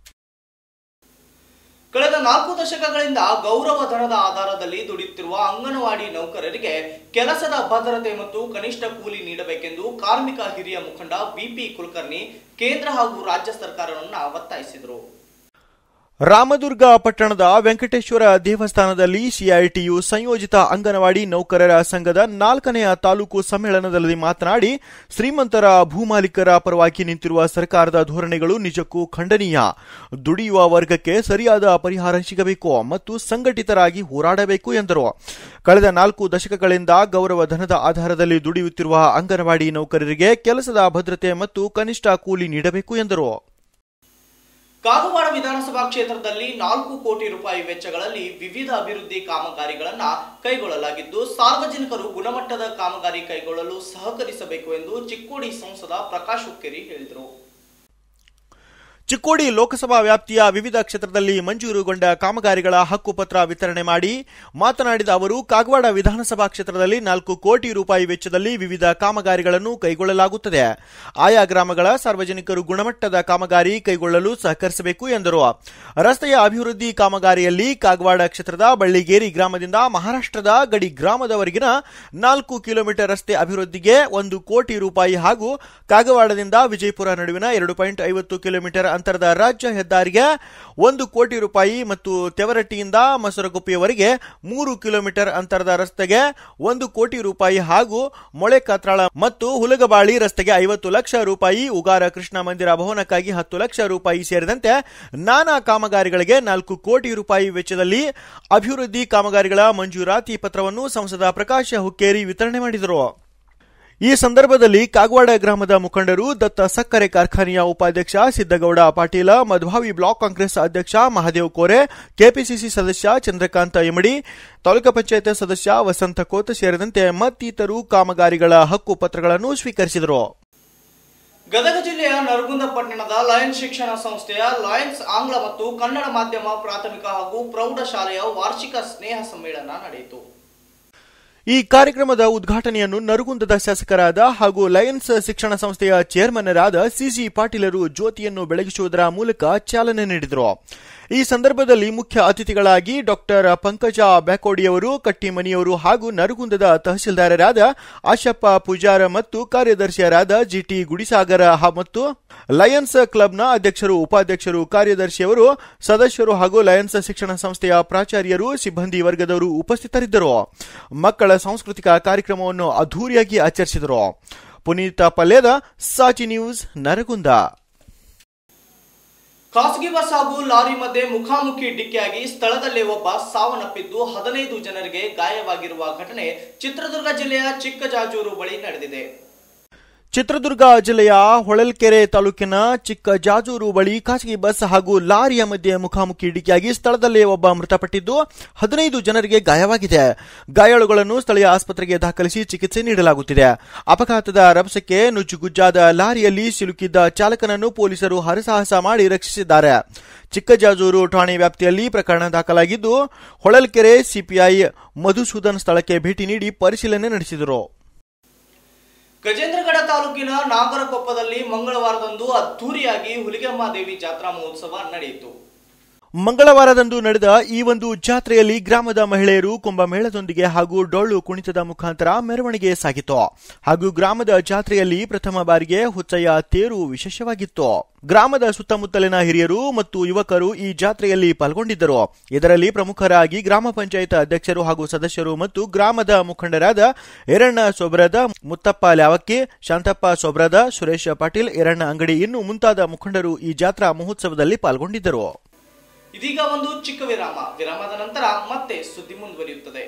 ಕಳೆದ ನಾಲ್ಕು ದಶಕಗಳಿಂದ ಗೌರವ ಧನದ ಆಧಾರದಲ್ಲಿ ದುಡಿಯುತ್ತಿರುವ ಅಂಗನವಾಡಿ ನೌಕರರಿಗೆ ಕೆಲಸದ ಭದ್ರತೆ ಮತ್ತು ಕನಿಷ್ಠ ಕೂಲಿ ನೀಡಬೇಕೆಂದು ಕಾರ್ಮಿಕ ಹಿರಿಯ ಮುಖಂಡ ಬಿಪಿ ಕುಲಕರ್ಣಿ ಕೇಂದ್ರ ಹಾಗೂ ರಾಜ್ಯ ಸರ್ಕಾರವನ್ನ ಒತ್ತಾಯಿಸಿದರು ರಾಮದುರ್ಗ ಪಟ್ಟಣದ ವೆಂಕಟೇಶ್ವರ ದೇವಸ್ಥಾನದಲ್ಲಿ ಸಿಐಟಿಯು ಸಂಯೋಜಿತ ಅಂಗನವಾಡಿ ನೌಕರರ ಸಂಘದ ನಾಲ್ಕನೆಯ ತಾಲೂಕು ಸಮ್ಮೇಳನದಲ್ಲಿ ಮಾತನಾಡಿ ಶ್ರೀಮಂತರ ಭೂಮಾಲೀಕರ ಪರವಾಗಿ ನಿಂತಿರುವ ಸರ್ಕಾರದ ಧೋರಣೆಗಳು ನಿಜಕ್ಕೂ ಖಂಡನೀಯ ದುಡಿಯುವ ವರ್ಗಕ್ಕೆ ಸರಿಯಾದ ಪರಿಹಾರ ಸಿಗಬೇಕು ಮತ್ತು ಸಂಘಟಿತರಾಗಿ ಹೋರಾಡಬೇಕು ಎಂದರು ಕಳೆದ ನಾಲ್ಕು ದಶಕಗಳಿಂದ ಗೌರವ ಧನದ ಆಧಾರದಲ್ಲಿ ದುಡಿಯುತ್ತಿರುವ ಅಂಗನವಾಡಿ ನೌಕರರಿಗೆ ಕೆಲಸದ ಭದ್ರತೆ ಮತ್ತು ಕನಿಷ್ಠ ಕೂಲಿ ನೀಡಬೇಕು ಎಂದರು ಕಾಗವಾಡ ವಿಧಾನಸಭಾ ಕ್ಷೇತ್ರದಲ್ಲಿ ನಾಲ್ಕು ಕೋಟಿ ರೂಪಾಯಿ ವೆಚ್ಚಗಳಲ್ಲಿ ವಿವಿಧ ಅಭಿವೃದ್ಧಿ ಕಾಮಗಾರಿಗಳನ್ನ ಕೈಗೊಳ್ಳಲಾಗಿದ್ದು ಸಾರ್ವಜನಿಕರು ಗುಣಮಟ್ಟದ ಕಾಮಗಾರಿ ಕೈಗೊಳ್ಳಲು ಸಹಕರಿಸಬೇಕು ಎಂದು ಚಿಕ್ಕೋಡಿ ಸಂಸದ ಪ್ರಕಾಶ್ ಹುಕ್ಕೇರಿ ಹೇಳಿದರು ಚಿಕ್ಕೋಡಿ ಲೋಕಸಭಾ ವ್ಯಾಪ್ತಿಯ ವಿವಿಧ ಕ್ಷೇತ್ರದಲ್ಲಿ ಮಂಜೂರುಗೊಂಡ ಕಾಮಗಾರಿಗಳ ಹಕ್ಕುಪತ್ರ ವಿತರಣೆ ಮಾಡಿ ಮಾತನಾಡಿದ ಅವರು ಕಾಗವಾಡ ವಿಧಾನಸಭಾ ಕ್ಷೇತ್ರದಲ್ಲಿ ನಾಲ್ಕು ಕೋಟಿ ರೂಪಾಯಿ ವೆಚ್ಚದಲ್ಲಿ ವಿವಿಧ ಕಾಮಗಾರಿಗಳನ್ನು ಕೈಗೊಳ್ಳಲಾಗುತ್ತದೆ ಆಯಾ ಗ್ರಾಮಗಳ ಸಾರ್ವಜನಿಕರು ಗುಣಮಟ್ಟದ ಕಾಮಗಾರಿ ಕೈಗೊಳ್ಳಲು ಸಹಕರಿಸಬೇಕು ಎಂದರು ರಸ್ತೆಯ ಅಭಿವೃದ್ಧಿ ಕಾಮಗಾರಿಯಲ್ಲಿ ಕಾಗವಾಡ ಕ್ಷೇತ್ರದ ಬಳ್ಳಿಗೇರಿ ಗ್ರಾಮದಿಂದ ಮಹಾರಾಷ್ಟ್ರದ ಗಡಿ ಗ್ರಾಮದವರೆಗಿನ ನಾಲ್ಕು ಕಿಲೋಮೀಟರ್ ರಸ್ತೆ ಅಭಿವೃದ್ಧಿಗೆ ಒಂದು ಕೋಟಿ ರೂಪಾಯಿ ಹಾಗೂ ಕಾಗವಾಡದಿಂದ ವಿಜಯಪುರ ನಡುವಿನ ಎರಡು ಪಾಯಿಂಟ್ ಐವತ್ತು ಕಿಲೋಮೀಟರ್ ಅಂತರದ ರಾಜ್ಯ ಹೆದ್ದಾರಿಗೆ ಒಂದು ಕೋಟಿ ರೂಪಾಯಿ ಮತ್ತು ತೆವರಟ್ಟಿಯಿಂದ ಮಸರಗುಪ್ಪೆಯವರೆಗೆ ಮೂರು ಕಿಲೋಮೀಟರ್ ಅಂತರದ ರಸ್ತೆಗೆ ಒಂದು ಕೋಟಿ ರೂಪಾಯಿ ಹಾಗೂ ಮೊಳೆಕಾತ್ರಾಳ ಮತ್ತು ಹುಲಗಬಾಳಿ ರಸ್ತೆಗೆ ಐವತ್ತು ಲಕ್ಷ ರೂಪಾಯಿ ಉಗಾರ ಕೃಷ್ಣ ಮಂದಿರ ಭವನಕ್ಕಾಗಿ ಹತ್ತು ಲಕ್ಷ ರೂಪಾಯಿ ಸೇರಿದಂತೆ ನಾನಾ ಕಾಮಗಾರಿಗಳಿಗೆ ನಾಲ್ಕು ಕೋಟಿ ರೂಪಾಯಿ ವೆಚ್ಚದಲ್ಲಿ ಅಭಿವೃದ್ಧಿ ಕಾಮಗಾರಿಗಳ ಮಂಜೂರಾತಿ ಪತ್ರವನ್ನು ಸಂಸದ ಪ್ರಕಾಶ ಹುಕ್ಕೇರಿ ವಿತರಣೆ ಮಾಡಿದರು ಈ ಸಂದರ್ಭದಲ್ಲಿ ಕಾಗವಾಡ ಗ್ರಾಮದ ಮುಖಂಡರು ದತ್ತ ಸಕ್ಕರೆ ಕಾರ್ಖಾನೆಯ ಉಪಾಧ್ಯಕ್ಷ ಸಿದ್ದಗೌಡ ಪಾಟೀಲ ಮಧುಭಾವಿ ಬ್ಲಾಕ್ ಕಾಂಗ್ರೆಸ್ ಅಧ್ಯಕ್ಷ ಮಹಾದೇವ್ ಕೋರೆ ಕೆಪಿಸಿಸಿ ಸದಸ್ಯ ಚಂದ್ರಕಾಂತ ಯಮಡಿ ತಾಲೂಕು ಪಂಚಾಯತ್ ಸದಸ್ಯ ವಸಂತ ಕೋತ್ ಸೇರಿದಂತೆ ಮತ್ತಿತರರು ಕಾಮಗಾರಿಗಳ ಹಕ್ಕು ಪತ್ರಗಳನ್ನು ಸ್ವೀಕರಿಸಿದರು ಗದಗ ಜಿಲ್ಲೆಯ ನರಗುಂದ ಪಟ್ಟಣದ ಲಯನ್ಸ್ ಶಿಕ್ಷಣ ಸಂಸ್ಥೆಯ ಲಯನ್ಸ್ ಆಂಗ್ಲ ಮತ್ತು ಕನ್ನಡ ಮಾಧ್ಯಮ ಪ್ರಾಥಮಿಕ ಹಾಗೂ ಪ್ರೌಢಶಾಲೆಯ ವಾರ್ಷಿಕ ಸ್ನೇಹ ಸಮ್ಮೇಳನ ನಡೆಯಿತು ಈ ಕಾರ್ಯಕ್ರಮದ ಉದ್ಘಾಟನೆಯನ್ನು ನರಗುಂದದ ಶಾಸಕರಾದ ಹಾಗೂ ಲಯನ್ಸ್ ಶಿಕ್ಷಣ ಸಂಸ್ಥೆಯ ಚೇರ್ಮನ್ನರಾದ ಸಿಸಿ ಪಾಟೀಲರು ಜ್ಯೋತಿಯನ್ನು ಬೆಳಗಿಸುವುದರ ಮೂಲಕ ಚಾಲನೆ ನೀಡಿದರು ಈ ಸಂದರ್ಭದಲ್ಲಿ ಮುಖ್ಯ ಅತಿಥಿಗಳಾಗಿ ಡಾಕ್ಟರ್ ಪಂಕಜ ಬ್ಯಾಕೋಡಿಯವರು ಕಟ್ಟಿಮನಿಯವರು ಹಾಗೂ ನರಗುಂದದ ತಹಸೀಲ್ದಾರರಾದ ಆಶಪ್ಪ ಪೂಜಾರ ಮತ್ತು ಕಾರ್ಯದರ್ಶಿಯರಾದ ಜಿಟಿ ಗುಡಿಸಾಗರ ಹ- ಮತ್ತು ಲಯನ್ಸ್ ಕ್ಲಬ್ನ ಅಧ್ಯಕ್ಷರು ಉಪಾಧ್ಯಕ್ಷರು ಕಾರ್ಯದರ್ಶಿಯವರು ಸದಸ್ಯರು ಹಾಗೂ ಲಯನ್ಸ್ ಶಿಕ್ಷಣ ಸಂಸ್ಥೆಯ ಪ್ರಾಚಾರ್ಯರು ಸಿಬ್ಬಂದಿ ವರ್ಗದವರು ಉಪಸ್ಥಿತರಿದ್ದರು ಮಕ್ಕಳ ಸಾಂಸ್ಕೃತಿಕ ಕಾರ್ಯಕ್ರಮವನ್ನು ಅದ್ದೂರಿಯಾಗಿ ಆಚರಿಸಿದರು ಪುನೀತ ಪಲ್ಯದ ಸಾಚಿ ನ್ಯೂಸ್ ನರಗುಂದ ಖಾಸಗಿ ಬಸ್ ಹಾಗೂ ಲಾರಿ ಮಧ್ಯೆ ಮುಖಾಮುಖಿ ಡಿಕ್ಕಿಯಾಗಿ ಸ್ಥಳದಲ್ಲೇ ಒಬ್ಬ ಸಾವನ್ನಪ್ಪಿದ್ದು ಹದಿನೈದು ಜನರಿಗೆ ಗಾಯವಾಗಿರುವ ಘಟನೆ ಚಿತ್ರದುರ್ಗ ಜಿಲ್ಲೆಯ ಚಿಕ್ಕಜಾಜೂರು ಬಳಿ ನಡೆದಿದೆ ಚಿತ್ರದುರ್ಗ ಜಿಲ್ಲೆಯ ಹೊಳಲ್ಕೆರೆ ತಾಲೂಕಿನ ಚಿಕ್ಕ ಜಾಜೂರು ಬಳಿ ಖಾಸಗಿ ಬಸ್ ಹಾಗೂ ಲಾರಿಯ ಮಧ್ಯೆ ಮುಖಾಮುಖಿ ಡಿಕ್ಕಿಯಾಗಿ ಸ್ಥಳದಲ್ಲೇ ಒಬ್ಬ ಮೃತಪಟ್ಟಿದ್ದು ಹದಿನೈದು ಜನರಿಗೆ ಗಾಯವಾಗಿದೆ ಗಾಯಾಳುಗಳನ್ನು ಸ್ಥಳೀಯ ಆಸ್ಪತ್ರೆಗೆ ದಾಖಲಿಸಿ ಚಿಕಿತ್ಸೆ ನೀಡಲಾಗುತ್ತಿದೆ ಅಪಘಾತದ ರಭಸಕ್ಕೆ ನುಜ್ಜುಗುಜ್ಜಾದ ಲಾರಿಯಲ್ಲಿ ಸಿಲುಕಿದ್ದ ಚಾಲಕನನ್ನು ಪೊಲೀಸರು ಹರಸಾಹಸ ಮಾಡಿ ರಕ್ಷಿಸಿದ್ದಾರೆ ಚಿಕ್ಕಜಾಜೂರು ಠಾಣೆ ವ್ಯಾಪ್ತಿಯಲ್ಲಿ ಪ್ರಕರಣ ದಾಖಲಾಗಿದ್ದು ಹೊಳಲ್ಕೆರೆ ಸಿಪಿಐ ಮಧುಸೂದನ್ ಸ್ಥಳಕ್ಕೆ ಭೇಟಿ ನೀಡಿ ಪರಿಶೀಲನೆ ನಡೆಸಿದರು ಗಜೇಂದ್ರಗಡ ತಾಲೂಕಿನ ನಾಗರಕೊಪ್ಪದಲ್ಲಿ ಮಂಗಳವಾರದಂದು ಅದ್ದೂರಿಯಾಗಿ ಹುಲಿಗೆಮ್ಮ ದೇವಿ ಜಾತ್ರಾ ಮಹೋತ್ಸವ ನಡೆಯಿತು ಮಂಗಳವಾರದಂದು ನಡೆದ ಈ ಒಂದು ಜಾತ್ರೆಯಲ್ಲಿ ಗ್ರಾಮದ ಮಹಿಳೆಯರು ಕುಂಭಮೇಳದೊಂದಿಗೆ ಹಾಗೂ ಡೊಳ್ಳು ಕುಣಿತದ ಮುಖಾಂತರ ಮೆರವಣಿಗೆ ಸಾಗಿತು ಹಾಗೂ ಗ್ರಾಮದ ಜಾತ್ರೆಯಲ್ಲಿ ಪ್ರಥಮ ಬಾರಿಗೆ ಹುಚ್ಚಯ್ಯ ತೇರು ವಿಶೇಷವಾಗಿತ್ತು ಗ್ರಾಮದ ಸುತ್ತಮುತ್ತಲಿನ ಹಿರಿಯರು ಮತ್ತು ಯುವಕರು ಈ ಜಾತ್ರೆಯಲ್ಲಿ ಪಾಲ್ಗೊಂಡಿದ್ದರು ಇದರಲ್ಲಿ ಪ್ರಮುಖರಾಗಿ ಗ್ರಾಮ ಪಂಚಾಯತ್ ಅಧ್ಯಕ್ಷರು ಹಾಗೂ ಸದಸ್ಯರು ಮತ್ತು ಗ್ರಾಮದ ಮುಖಂಡರಾದ ಎರಣ್ಣ ಸೊಬ್ರದ ಮುತ್ತಪ್ಪ ಲ್ಯಾವಕ್ಕಿ ಶಾಂತಪ್ಪ ಸೊಬ್ರದ ಸುರೇಶ್ ಪಾಟೀಲ್ ಎರಣ್ಣ ಅಂಗಡಿ ಇನ್ನು ಮುಂತಾದ ಮುಖಂಡರು ಈ ಜಾತ್ರಾ ಮಹೋತ್ಸವದಲ್ಲಿ ಪಾಲ್ಗೊಂಡಿದ್ದರು ಇದೀಗ ಒಂದು ಚಿಕ್ಕ ವಿರಾಮ ವಿರಾಮದ ನಂತರ ಮತ್ತೆ ಸುದ್ದಿ ಮುಂದುವರಿಯುತ್ತದೆ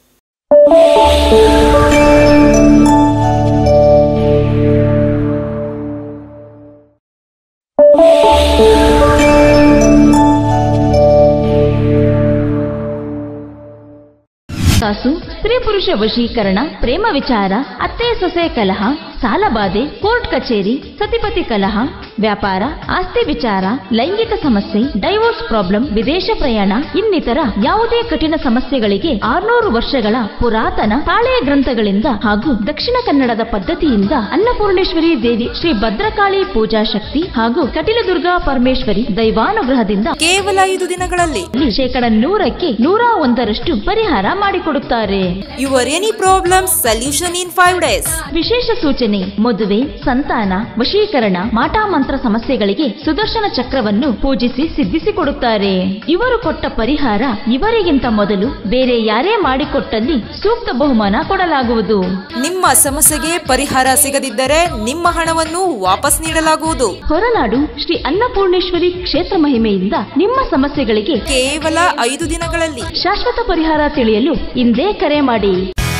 ಕಾಸು ಸ್ತ್ರೀ ಪುರುಷ ವಶೀಕರಣ ಪ್ರೇಮ ವಿಚಾರ ಅತ್ತೆ ಸೊಸೆ ಕಲಹ ಸಾಲಬಾಧೆ ಕೋರ್ಟ್ ಕಚೇರಿ ಸತಿಪತಿ ಕಲಹ ವ್ಯಾಪಾರ ಆಸ್ತಿ ವಿಚಾರ ಲೈಂಗಿಕ ಸಮಸ್ಯೆ ಡೈವೋರ್ಸ್ ಪ್ರಾಬ್ಲಮ್ ವಿದೇಶ ಪ್ರಯಾಣ ಇನ್ನಿತರ ಯಾವುದೇ ಕಠಿಣ ಸಮಸ್ಯೆಗಳಿಗೆ ಆರ್ನೂರು ವರ್ಷಗಳ ಪುರಾತನ ತಾಳೆಯ ಗ್ರಂಥಗಳಿಂದ ಹಾಗೂ ದಕ್ಷಿಣ ಕನ್ನಡದ ಪದ್ಧತಿಯಿಂದ ಅನ್ನಪೂರ್ಣೇಶ್ವರಿ ದೇವಿ ಶ್ರೀ ಭದ್ರಕಾಳಿ ಪೂಜಾ ಶಕ್ತಿ ಹಾಗೂ ಕಟಿಲದುರ್ಗಾ ಪರಮೇಶ್ವರಿ ದೈವಾನುಗ್ರಹದಿಂದ ಕೇವಲ ಐದು ದಿನಗಳಲ್ಲಿ ಇಲ್ಲಿ ಶೇಕಡ ನೂರಕ್ಕೆ ನೂರ ಒಂದರಷ್ಟು ಪರಿಹಾರ ಮಾಡಿಕೊಡುತ್ತಾರೆ your any problem solution in five days ವಿಶೇಷ ಸೂಚನೆ ಮದುವೆ ಸಂತಾನ ವಶೀಕರಣ ಮಾಟಾಮಂತ್ರ ಸಮಸ್ಯೆಗಳಿಗೆ ಸುದರ್ಶನ ಚಕ್ರವನ್ನು ಪೂಜಿಸಿ ಸಿದ್ಧಿಸಿಕೊಡುತ್ತಾರೆ ಇವರು ಕೊಟ್ಟ ಪರಿಹಾರ ಇವರಿಗಿಂತ ಮೊದಲು ಬೇರೆ ಯಾರೇ ಮಾಡಿಕೊಟ್ಟಲ್ಲಿ ಸೂಕ್ತ ಬಹುಮಾನ ಕೊಡಲಾಗುವುದು ನಿಮ್ಮ ಸಮಸ್ಯೆಗೆ ಪರಿಹಾರ ಸಿಗದಿದ್ದರೆ ನಿಮ್ಮ ಹಣವನ್ನು ವಾಪಸ್ ನೀಡಲಾಗುವುದು ಹೊರನಾಡು ಶ್ರೀ ಅನ್ನಪೂರ್ಣೇಶ್ವರಿ ಕ್ಷೇತ್ರ ಮಹಿಮೆಯಿಂದ ನಿಮ್ಮ ಸಮಸ್ಯೆಗಳಿಗೆ ಕೇವಲ ಐದು ದಿನಗಳಲ್ಲಿ ಶಾಶ್ವತ ಪರಿಹಾರ ತಿಳಿಯಲು ಇಂದೇ ಕರೆ ಮಾಡಿ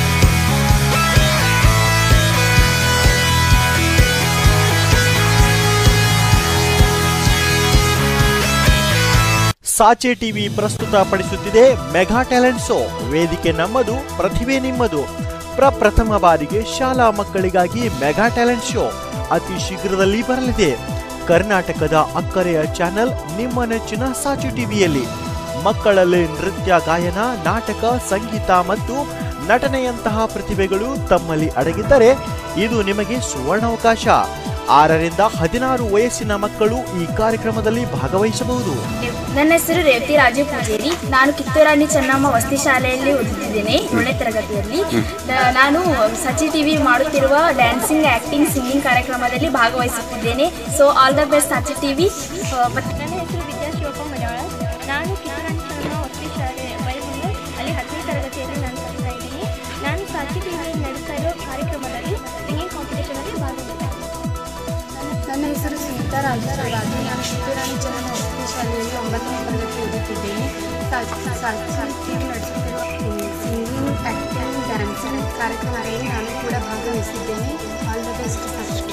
ಸಾಚೆ ಟಿವಿ ಪ್ರಸ್ತುತ ಪಡಿಸುತ್ತಿದೆ ಮೆಗಾ ಟ್ಯಾಲೆಂಟ್ ಶೋ ವೇದಿಕೆ ನಮ್ಮದು ಪ್ರತಿಭೆ ನಿಮ್ಮದು ಪ್ರಪ್ರಥಮ ಬಾರಿಗೆ ಶಾಲಾ ಮಕ್ಕಳಿಗಾಗಿ ಮೆಗಾ ಟ್ಯಾಲೆಂಟ್ ಶೋ ಅತಿ ಶೀಘ್ರದಲ್ಲಿ ಬರಲಿದೆ ಕರ್ನಾಟಕದ ಅಕ್ಕರೆಯ ಚಾನೆಲ್ ನಿಮ್ಮ ನೆಚ್ಚಿನ ಸಾಚೆ ಟಿವಿಯಲ್ಲಿ ಮಕ್ಕಳಲ್ಲಿ ನೃತ್ಯ ಗಾಯನ ನಾಟಕ ಸಂಗೀತ ಮತ್ತು ನಟನೆಯಂತಹ ಪ್ರತಿಭೆಗಳು ತಮ್ಮಲ್ಲಿ ಅಡಗಿದ್ದರೆ ಇದು ನಿಮಗೆ ಸುವರ್ಣಾವಕಾಶ ಆರರಿಂದ ಹದಿನಾರು ವಯಸ್ಸಿನ ಮಕ್ಕಳು ಈ ಕಾರ್ಯಕ್ರಮದಲ್ಲಿ ಭಾಗವಹಿಸಬಹುದು ನನ್ನ ಹೆಸರು ರೇವತಿ ರಾಜು ಪೂಜೇರಿ ನಾನು ಕಿತ್ತೂರಾಣಿ ಚೆನ್ನಮ್ಮ ವಸತಿ ಶಾಲೆಯಲ್ಲಿ ಓದುತ್ತಿದ್ದೇನೆ ಏಳನೇ ತರಗತಿಯಲ್ಲಿ ನ- ನಾನು ಸಚಿ ಟಿವಿ ಮಾಡುತ್ತಿರುವ ಡ್ಯಾನ್ಸಿಂಗ್ ಆಕ್ಟಿಂಗ್ ಸಿಂಗಿಂಗ್ ಕಾರ್ಯಕ್ರಮದಲ್ಲಿ ಭಾಗವಹಿಸುತ್ತಿದ್ದೇನೆ so all the best Sachi TV ಮತ್ತು ನನ್ನ ಹೆಸರು ವಿದ್ಯಾ ಶಿವಪ್ಪ ಮಜಾಳ ನಾನು ಕಿತ್ತೂರಾಣಿ ಚೆನ್ನಮ್ಮ ವಸತಿ ಶಾಲೆ ಬೈಬಂದು ಅಲ್ಲಿ ಹತ್ತನೇ ತರಗತಿಯಲ್ಲಿ ನಾನು ಕಲಿತಾ ಇದ್ದೀನಿ ನಾನು ಸಾಚಿ ಟಿವಿಯಲ್ಲಿ ನಡೆಸ್ತಾ ಇರೋ ಕಾರ್ಯಕ್ರಮದಲ್ಲಿ ಸಿಂಗಿಂಗ್ ಕಾಂಪಿಟೇಷನಲ್ಲಿ ಭಾಗವಹಿಸ್ತಾ ನನ್ನ ಹೆಸರು ಸುನೀತಾ ಸುನೀತಾ ರಾಜರಾಜು ನಾನು ಕಿತ್ತೂರಾಣಿ ಚೆನ್ನಮ್ಮ ವಸತಿ ಶಾಲೆಯಲ್ಲಿ ಒಂಬತ್ತನೇ ತರಗತಿ ಓದುತ್ತಿದ್ದೇನೆ ಸಾಹಿತ್ಯ ನಡೆಸುತ್ತಿರುವ ಸಿಂಗಿಂಗ್ ಆ್ಯಕ್ಟಿಂಗ್ ಡ್ಯಾನ್ಸಿಂಗ್ ಕಾರ್ಯಕ್ರಮದಲ್ಲಿ ನಾನು ಕೂಡ ಭಾಗವಹಿಸಿದ್ದೇನೆ all the best first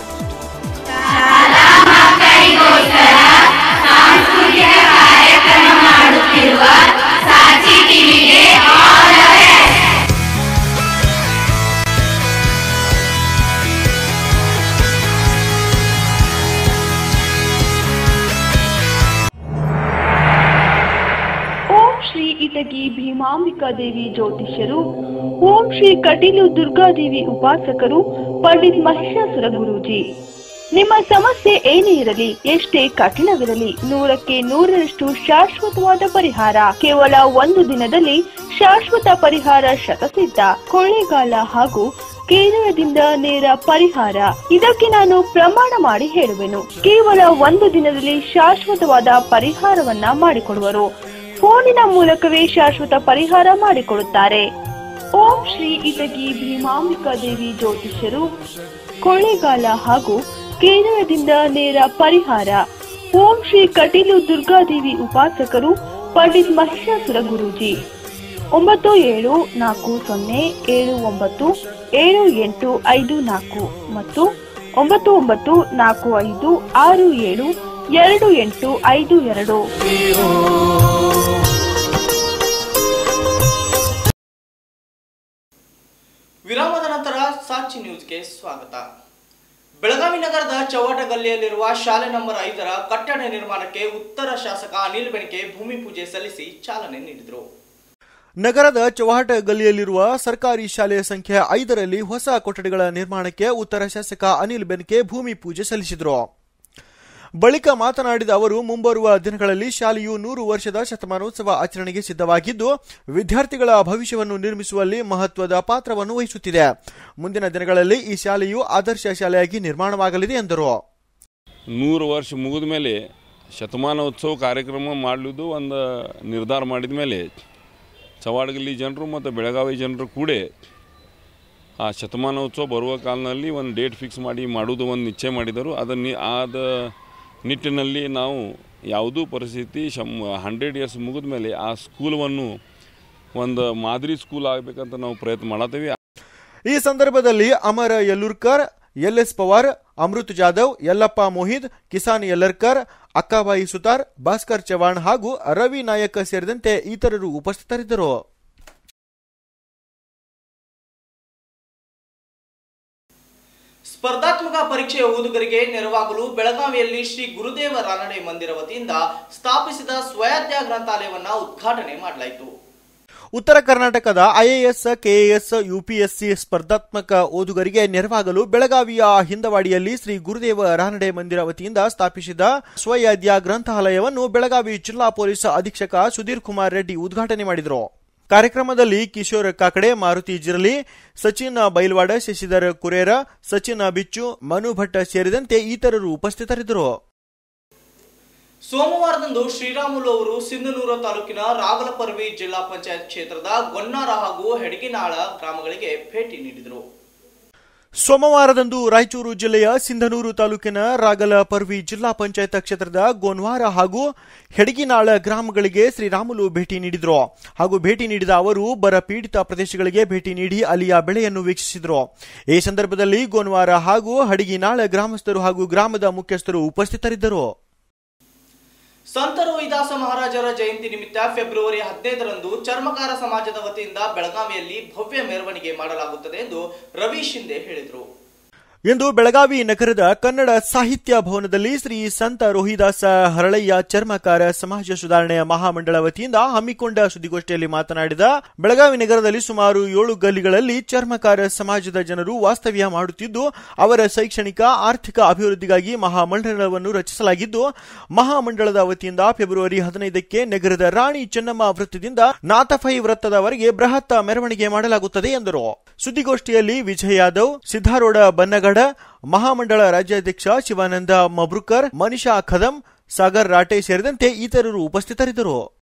Om Shri Itagi Bhimambika Devi ಜ್ಯೋತಿಷ್ಯರು ಓಂ ಶ್ರೀ ಕಟೀಲು ದುರ್ಗಾದೇವಿ ಉಪಾಸಕರು ಪಂಡಿತ್ ಮಹಿಷಾಸುರ ಗುರೂಜಿ ನಿಮ್ಮ ಸಮಸ್ಯೆ ಏನೇ ಇರಲಿ ಎಷ್ಟೇ ಕಠಿಣವಿರಲಿ ನೂರಕ್ಕೆ ನೂರರಷ್ಟು ಶಾಶ್ವತವಾದ ಪರಿಹಾರ ಕೇವಲ ಒಂದು ದಿನದಲ್ಲಿ ಶಾಶ್ವತ ಪರಿಹಾರ ಶತಸಿದ್ಧ ಕೊಳ್ಳೇಗಾಲ ಹಾಗೂ ಕೇರಳದಿಂದ ನೇರ ಪರಿಹಾರ ಇದಕ್ಕೆ ನಾನು ಪ್ರಮಾಣ ಮಾಡಿ ಹೇಳುವೆನು ಕೇವಲ ಒಂದು ದಿನದಲ್ಲಿ ಶಾಶ್ವತವಾದ ಪರಿಹಾರವನ್ನ ಮಾಡಿಕೊಡುವರು ಫೋನಿನ ಮೂಲಕವೇ ಶಾಶ್ವತ ಪರಿಹಾರ ಮಾಡಿಕೊಡುತ್ತಾರೆ ಓಂ ಶ್ರೀ ಇಟಗಿ ಭೀಮಾಂಬಿಕಾ ದೇವಿ ಜ್ಯೋತಿಷ್ಯರು ಕೊಳ್ಳೇಗಾಲ ಹಾಗೂ ಕೇರಳದಿಂದ ನೇರ ಪರಿಹಾರ ಓಂ ಶ್ರೀ ಕಟೀಲು ದುರ್ಗಾದೇವಿ ಉಪಾಸಕರು ಪಂಡಿತ್ ಮಹಿಷಾಸುರ ಗುರೂಜಿ ಒಂಬತ್ತು ಏಳು ನಾಲ್ಕು ಸೊನ್ನೆ ಏಳು ಒಂಬತ್ತು ಏಳು ಎಂಟು ಐದು ನಾಲ್ಕು ಮತ್ತು ಒಂಬತ್ತು ಒಂಬತ್ತು ನಾಲ್ಕು ಐದು ಆರು ಏಳು ಎರಡು ಎಂಟು ಐದು ಎರಡು ವಿರಾಮದ ನಂತರ ಸಾಕ್ಷಿ ನ್ಯೂಸ್ಗೆ ಸ್ವಾಗತ ಬೆಳಗಾವಿ ನಗರದ ಚೌಟ ಗಲ್ಲಿಯಲ್ಲಿರುವ ಶಾಲೆ ನಂಬರ್ ಐದರ ಕಟ್ಟಡ ನಿರ್ಮಾಣಕ್ಕೆ ಉತ್ತರ ಶಾಸಕ ಅನಿಲ್ ಬೆಣಕೆ ಭೂಮಿ ಪೂಜೆ ಸಲ್ಲಿಸಿ ಚಾಲನೆ ನೀಡಿದರು ನಗರದ ಚೌಹಾಟ ಗಲ್ಲಿಯಲ್ಲಿರುವ ಸರ್ಕಾರಿ ಶಾಲೆಯ ಸಂಖ್ಯೆ ಐದರಲ್ಲಿ ಹೊಸ ಕೊಠಡಿಗಳ ನಿರ್ಮಾಣಕ್ಕೆ ಉತ್ತರ ಶಾಸಕ ಅನಿಲ್ ಬೆನ್ಕೆ ಭೂಮಿ ಪೂಜೆ ಸಲ್ಲಿಸಿದರು ಬಳಿಕ ಮಾತನಾಡಿದ ಅವರು ಮುಂಬರುವ ದಿನಗಳಲ್ಲಿ ಶಾಲೆಯು ನೂರು ವರ್ಷದ ಶತಮಾನೋತ್ಸವ ಆಚರಣೆಗೆ ಸಿದ್ಧವಾಗಿದ್ದು ವಿದ್ಯಾರ್ಥಿಗಳ ಭವಿಷ್ಯವನ್ನು ನಿರ್ಮಿಸುವಲ್ಲಿ ಮಹತ್ವದ ಪಾತ್ರವನ್ನು ವಹಿಸುತ್ತಿದೆ ಮುಂದಿನ ದಿನಗಳಲ್ಲಿ ಈ ಶಾಲೆಯು ಆದರ್ಶ ಶಾಲೆಯಾಗಿ ನಿರ್ಮಾಣವಾಗಲಿದೆ ಎಂದರು ನೂರು ವರ್ಷ ಮುಗಿದ ಮೇಲೆ ಶತಮಾನೋತ್ಸವ ಕಾರ್ಯಕ್ರಮ ಮಾಡಲಿದ್ದು ಒಂದು ನಿರ್ಧಾರ ಮಾಡಿದ ಮೇಲೆ ಚವಾಡಗಲ್ಲಿ ಜನರು ಮತ್ತು ಬೆಳಗಾವಿ ಜನರು ಕೂಡ ಆ ಶತಮಾನೋತ್ಸವ ಬರುವ ಕಾಲದಲ್ಲಿ ಒಂದು ಡೇಟ್ ಫಿಕ್ಸ್ ಮಾಡಿ ಮಾಡುವುದು ಒಂದು ನಿಶ್ಚಯ ಮಾಡಿದರು ಅದನ್ನು ಆದ ನಿಟ್ಟಿನಲ್ಲಿ ನಾವು ಯಾವುದೂ ಪರಿಸ್ಥಿತಿ ಶಮ್ ಹಂಡ್ರೆಡ್ ಇಯರ್ಸ್ ಮುಗಿದ ಮೇಲೆ ಆ ಸ್ಕೂಲವನ್ನು ಒಂದು ಮಾದರಿ ಸ್ಕೂಲ್ ಆಗಬೇಕಂತ ನಾವು ಪ್ರಯತ್ನ ಮಾಡತ್ತೀವಿ ಈ ಸಂದರ್ಭದಲ್ಲಿ ಅಮರ ಯಲ್ಲೂರ್ಕರ್ ಎಲ್ಎಸ್ ಪವಾರ್ ಅಮೃತ್ ಜಾಧವ್ ಯಲ್ಲಪ್ಪ ಮೋಹಿತ್ ಕಿಸಾನ್ ಯಲ್ಲರ್ಕರ್ ಅಕ್ಕಾಬಾಯಿ ಸುತಾರ್ ಭಾಸ್ಕರ್ ಚವಾಣ್ ಹಾಗೂ ರವಿ ನಾಯಕ್ ಸೇರಿದಂತೆ ಇತರರು ಉಪಸ್ಥಿತರಿದ್ದರು ಸ್ಪರ್ಧಾತ್ಮಕ ಪರೀಕ್ಷೆಯ ಓದುಗರಿಗೆ ನೆರವಾಗಲು ಬೆಳಗಾವಿಯಲ್ಲಿ ಶ್ರೀ ಗುರುದೇವ ರಾನಡೆ ಮಂದಿರ ವತಿಯಿಂದ ಸ್ಥಾಪಿಸಿದ ಸ್ವಯಾಧ್ಯ ಗ್ರಂಥಾಲಯವನ್ನ ಉದ್ಘಾಟನೆ ಮಾಡಲಾಯಿತು ಉತ್ತರ ಕರ್ನಾಟಕದ ಐಎಎಸ್ ಕೆಎಎಸ್ ಯುಪಿಎಸ್ಸಿ ಸ್ಪರ್ಧಾತ್ಮಕ ಓದುಗರಿಗೆ ನೆರವಾಗಲು ಬೆಳಗಾವಿಯ ಹಿಂದವಾಡಿಯಲ್ಲಿ ಶ್ರೀ ಗುರುದೇವ ರಾನಡೆ ಮಂದಿರ ವತಿಯಿಂದ ಸ್ಥಾಪಿಸಿದ ಸ್ವಯಾದ್ಯ ಗ್ರಂಥಾಲಯವನ್ನು ಬೆಳಗಾವಿ ಜಿಲ್ಲಾ ಪೊಲೀಸ್ ಅಧೀಕ್ಷಕ ಸುಧೀರ್ ಕುಮಾರ್ ರೆಡ್ಡಿ ಉದ್ಘಾಟನೆ ಮಾಡಿದರು ಕಾರ್ಯಕ್ರಮದಲ್ಲಿ ಕಿಶೋರ್ ಕಾಕಡೆ ಮಾರುತಿ ಜಿರಲಿ ಸಚಿನ್ ಬೈಲ್ವಾಡ ಶಶಿಧರ್ ಕುರೇರ ಸಚಿನ್ ಬಿಚ್ಚು ಮನು ಭಟ್ ಸೇರಿದಂತೆ ಇತರರು ಉಪಸ್ಥಿತರಿದ್ದರು ಸೋಮವಾರದಂದು ಶ್ರೀರಾಮುಲು ಅವರು ಸಿಂಧನೂರು ತಾಲೂಕಿನ ರಾಗಲಪರ್ವಿ ಜಿಲ್ಲಾ ಪಂಚಾಯತ್ ಕ್ಷೇತ್ರದ ಗೊನ್ನಾರ ಹಾಗೂ ಹೆಡಗಿನಾಳ ಗ್ರಾಮಗಳಿಗೆ ಭೇಟಿ ನೀಡಿದರು ಸೋಮವಾರದಂದು ರಾಯಚೂರು ಜಿಲ್ಲೆಯ ಸಿಂಧನೂರು ತಾಲೂಕಿನ ರಾಗಲ ಪರ್ವಿ ಜಿಲ್ಲಾ ಪಂಚಾಯತ್ ಕ್ಷೇತ್ರದ ಗೋನ್ವಾರ ಹಾಗೂ ಹೆಡಗಿನಾಳ ಗ್ರಾಮಗಳಿಗೆ ಶ್ರೀರಾಮುಲು ಭೇಟಿ ನೀಡಿದ್ರು ಹಾಗೂ ಭೇಟಿ ನೀಡಿದ ಅವರು ಬರ ಪೀಡಿತ ಪ್ರದೇಶಗಳಿಗೆ ಭೇಟಿ ನೀಡಿ ಅಲ್ಲಿಯ ಬೆಳೆಯನ್ನು ವೀಕ್ಷಿಸಿದರು ಈ ಸಂದರ್ಭದಲ್ಲಿ ಗೋನ್ವಾರ ಹಾಗೂ ಹಡಗಿನಾಳ ಗ್ರಾಮಸ್ಥರು ಹಾಗೂ ಗ್ರಾಮದ ಮುಖ್ಯಸ್ಥರು ಉಪಸ್ಥಿತರಿದ್ದರು ಸಂತ ರೋಹಿದಾಸ ಮಹಾರಾಜರ ಜಯಂತಿ ನಿಮಿತ್ತ ಫೆಬ್ರವರಿ ಹದಿನೈದರಂದು ಚರ್ಮಕಾರ ಸಮಾಜದ ವತಿಯಿಂದ ಬೆಳಗಾವಿಯಲ್ಲಿ ಭವ್ಯ ಮೆರವಣಿಗೆ ಮಾಡಲಾಗುತ್ತದೆ ಎಂದು ರವಿ ಶಿಂದೆ ಹೇಳಿದರು ಇಂದು ಬೆಳಗಾವಿ ನಗರದ ಕನ್ನಡ ಸಾಹಿತ್ಯ ಭವನದಲ್ಲಿ ಶ್ರೀ ಸಂತ ರೋಹಿದಾಸ ಹರಳಯ್ಯ ಚರ್ಮಕಾರ ಸಮಾಜ ಸುಧಾರಣೆಯ ಮಹಾಮಂಡಳ ವತಿಯಿಂದ ಹಮ್ಮಿಕೊಂಡ ಸುದ್ದಿಗೋಷ್ಠಿಯಲ್ಲಿ ಮಾತನಾಡಿದ ಬೆಳಗಾವಿ ನಗರದಲ್ಲಿ ಸುಮಾರು ಏಳು ಗಲ್ಲಿಗಳಲ್ಲಿ ಚರ್ಮಕಾರ ಸಮಾಜದ ಜನರು ವಾಸ್ತವ್ಯ ಮಾಡುತ್ತಿದ್ದು ಅವರ ಶೈಕ್ಷಣಿಕ ಆರ್ಥಿಕ ಅಭಿವೃದ್ಧಿಗಾಗಿ ಮಹಾಮಂಡಳವನ್ನು ರಚಿಸಲಾಗಿದ್ದು ಮಹಾಮಂಡಳದ ವತಿಯಿಂದ ಫೆಬ್ರವರಿ ಹದಿನೈದಕ್ಕೆ ನಗರದ ರಾಣಿ ಚೆನ್ನಮ್ಮ ವೃತ್ತದಿಂದ ನಾಥಫೈ ವೃತ್ತದವರೆಗೆ ಬೃಹತ್ ಮೆರವಣಿಗೆ ಮಾಡಲಾಗುತ್ತದೆ ಎಂದರು ಸುದ್ದಿಗೋಷ್ಠಿಯಲ್ಲಿ ವಿಜಯ್ ಯಾದವ್ ಸಿದ್ದಾರೂಢ ಬನ್ನಗಡ ಮಹಾಮಂಡಳ ರಾಜ್ಯಾಧ್ಯಕ್ಷ ಶಿವಾನಂದ ಮಬ್ರುಕರ್ ಮನಿಷಾ ಖದಂ ಸಾಗರ್ ರಾಟೆ ಸೇರಿದಂತೆ ಇತರರು ಉಪಸ್ಥಿತರಿದ್ದರು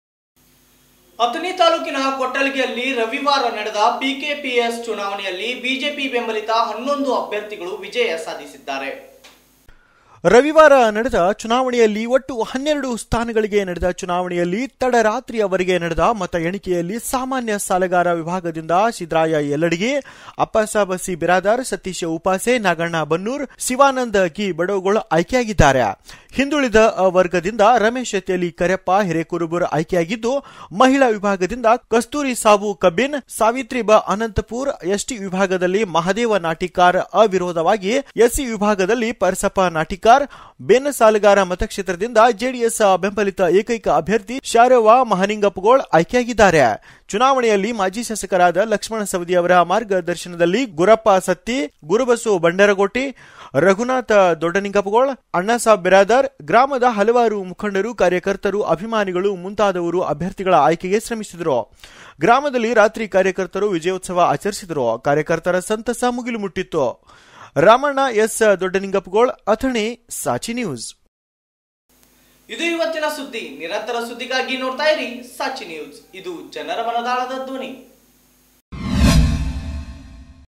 ಅಥಣಿ ತಾಲೂಕಿನ ಕೊಟ್ಟಲ್ಗಿಯಲ್ಲಿ ರವಿವಾರ ನಡೆದ ಪಿಕೆಪಿಎಸ್ ಚುನಾವಣೆಯಲ್ಲಿ ಬಿಜೆಪಿ ಬೆಂಬಲಿತ ಹನ್ನೊಂದು ಅಭ್ಯರ್ಥಿಗಳು ವಿಜಯ ಸಾಧಿಸಿದ್ದಾರೆ ರವಿವಾರ ನಡೆದ ಚುನಾವಣೆಯಲ್ಲಿ ಒಟ್ಟು ಹನ್ನೆರಡು ಸ್ಥಾನಗಳಿಗೆ ನಡೆದ ಚುನಾವಣೆಯಲ್ಲಿ ತಡರಾತ್ರಿಯವರೆಗೆ ನಡೆದ ಮತ ಎಣಿಕೆಯಲ್ಲಿ ಸಾಮಾನ್ಯ ಸಾಲಗಾರ ವಿಭಾಗದಿಂದ ಸಿದ್ರಾಯ ಯಲ್ಲಡಿಗೆ ಅಪ್ಪಸಾಬ ಸಿ ಬಿರಾದಾರ್ ಸತೀಶ್ ಉಪಾಸೆ ನಾಗಣ್ಣ ಬನ್ನೂರ್ ಶಿವಾನಂದ ಕಿ ಬಡೋಗಳು ಆಯ್ಕೆಯಾಗಿದ್ದಾರೆ ಹಿಂದುಳಿದ ವರ್ಗದಿಂದ ರಮೇಶ್ ತೆಲಿ ಕರೆಪ್ಪ ಹಿರೇಕುರುಬುರ್ ಆಯ್ಕೆಯಾಗಿದ್ದು ಮಹಿಳಾ ವಿಭಾಗದಿಂದ ಕಸ್ತೂರಿ ಸಾಬು ಕಬ್ಬಿನ್ ಸಾವಿತ್ರಿ ಬ ಅನಂತಪುರ್ ಎಸ್ಟಿ ವಿಭಾಗದಲ್ಲಿ ಮಹದೇವ ನಾಟಿಕಾರ್ ಅವಿರೋಧವಾಗಿ ಎಸ್ಸಿ ವಿಭಾಗದಲ್ಲಿ ಪರಸಪ್ಪ ನಾಟಿಕಾರ್ ಬೆನ್ನ ಸಾಲಗಾರ ಮತಕ್ಷೇತ್ರದಿಂದ ಜೆಡಿಎಸ್ ಬೆಂಬಲಿತ ಏಕೈಕ ಅಭ್ಯರ್ಥಿ ಶಾರವ್ವ ಮಹನಿಂಗಪ್ಪಗೋಳ್ ಆಯ್ಕೆಯಾಗಿದ್ದಾರೆ ಚುನಾವಣೆಯಲ್ಲಿ ಮಾಜಿ ಶಾಸಕರಾದ ಲಕ್ಷ್ಮಣ ಸವದಿ ಅವರ ಮಾರ್ಗದರ್ಶನದಲ್ಲಿ ಗುರಪ್ಪ ಸತ್ತಿ ಗುರುಬಸು ಬಂಡರಗೋಟಿ ರಘುನಾಥ ದೊಡ್ಡನಿಂಗಪ್ಪಗೋಳ್ ಅಣ್ಣಾಸಾಬ್ ಬಿರಾದರ್ ಗ್ರಾಮದ ಹಲವಾರು ಮುಖಂಡರು ಕಾರ್ಯಕರ್ತರು ಅಭಿಮಾನಿಗಳು ಮುಂತಾದವರು ಅಭ್ಯರ್ಥಿಗಳ ಆಯ್ಕೆಗೆ ಶ್ರಮಿಸಿದರು ಗ್ರಾಮದಲ್ಲಿ ರಾತ್ರಿ ಕಾರ್ಯಕರ್ತರು ವಿಜಯೋತ್ಸವ ಆಚರಿಸಿದರು ಕಾರ್ಯಕರ್ತರ ಸಂತಸ ಮುಗಿಲು ಮುಟ್ಟಿತ್ತು ರಾಮಣ್ಣ ಎಸ್ ದೊಡ್ಡನಿಂಗಪ್ಪಗೋಳ್ ಅಥಣಿ ಸಾಚಿ ನ್ಯೂಸ್ ಇದು ಇವತ್ತಿನ ಸುದ್ದಿ ನಿರಂತರ ಸುದ್ದಿಗಾಗಿ ನೋಡ್ತಾ ಇರಿ ಸಾಚಿ ನ್ಯೂಸ್ ಇದು ಜನರ ಮನದಾಳದ ಧ್ವನಿ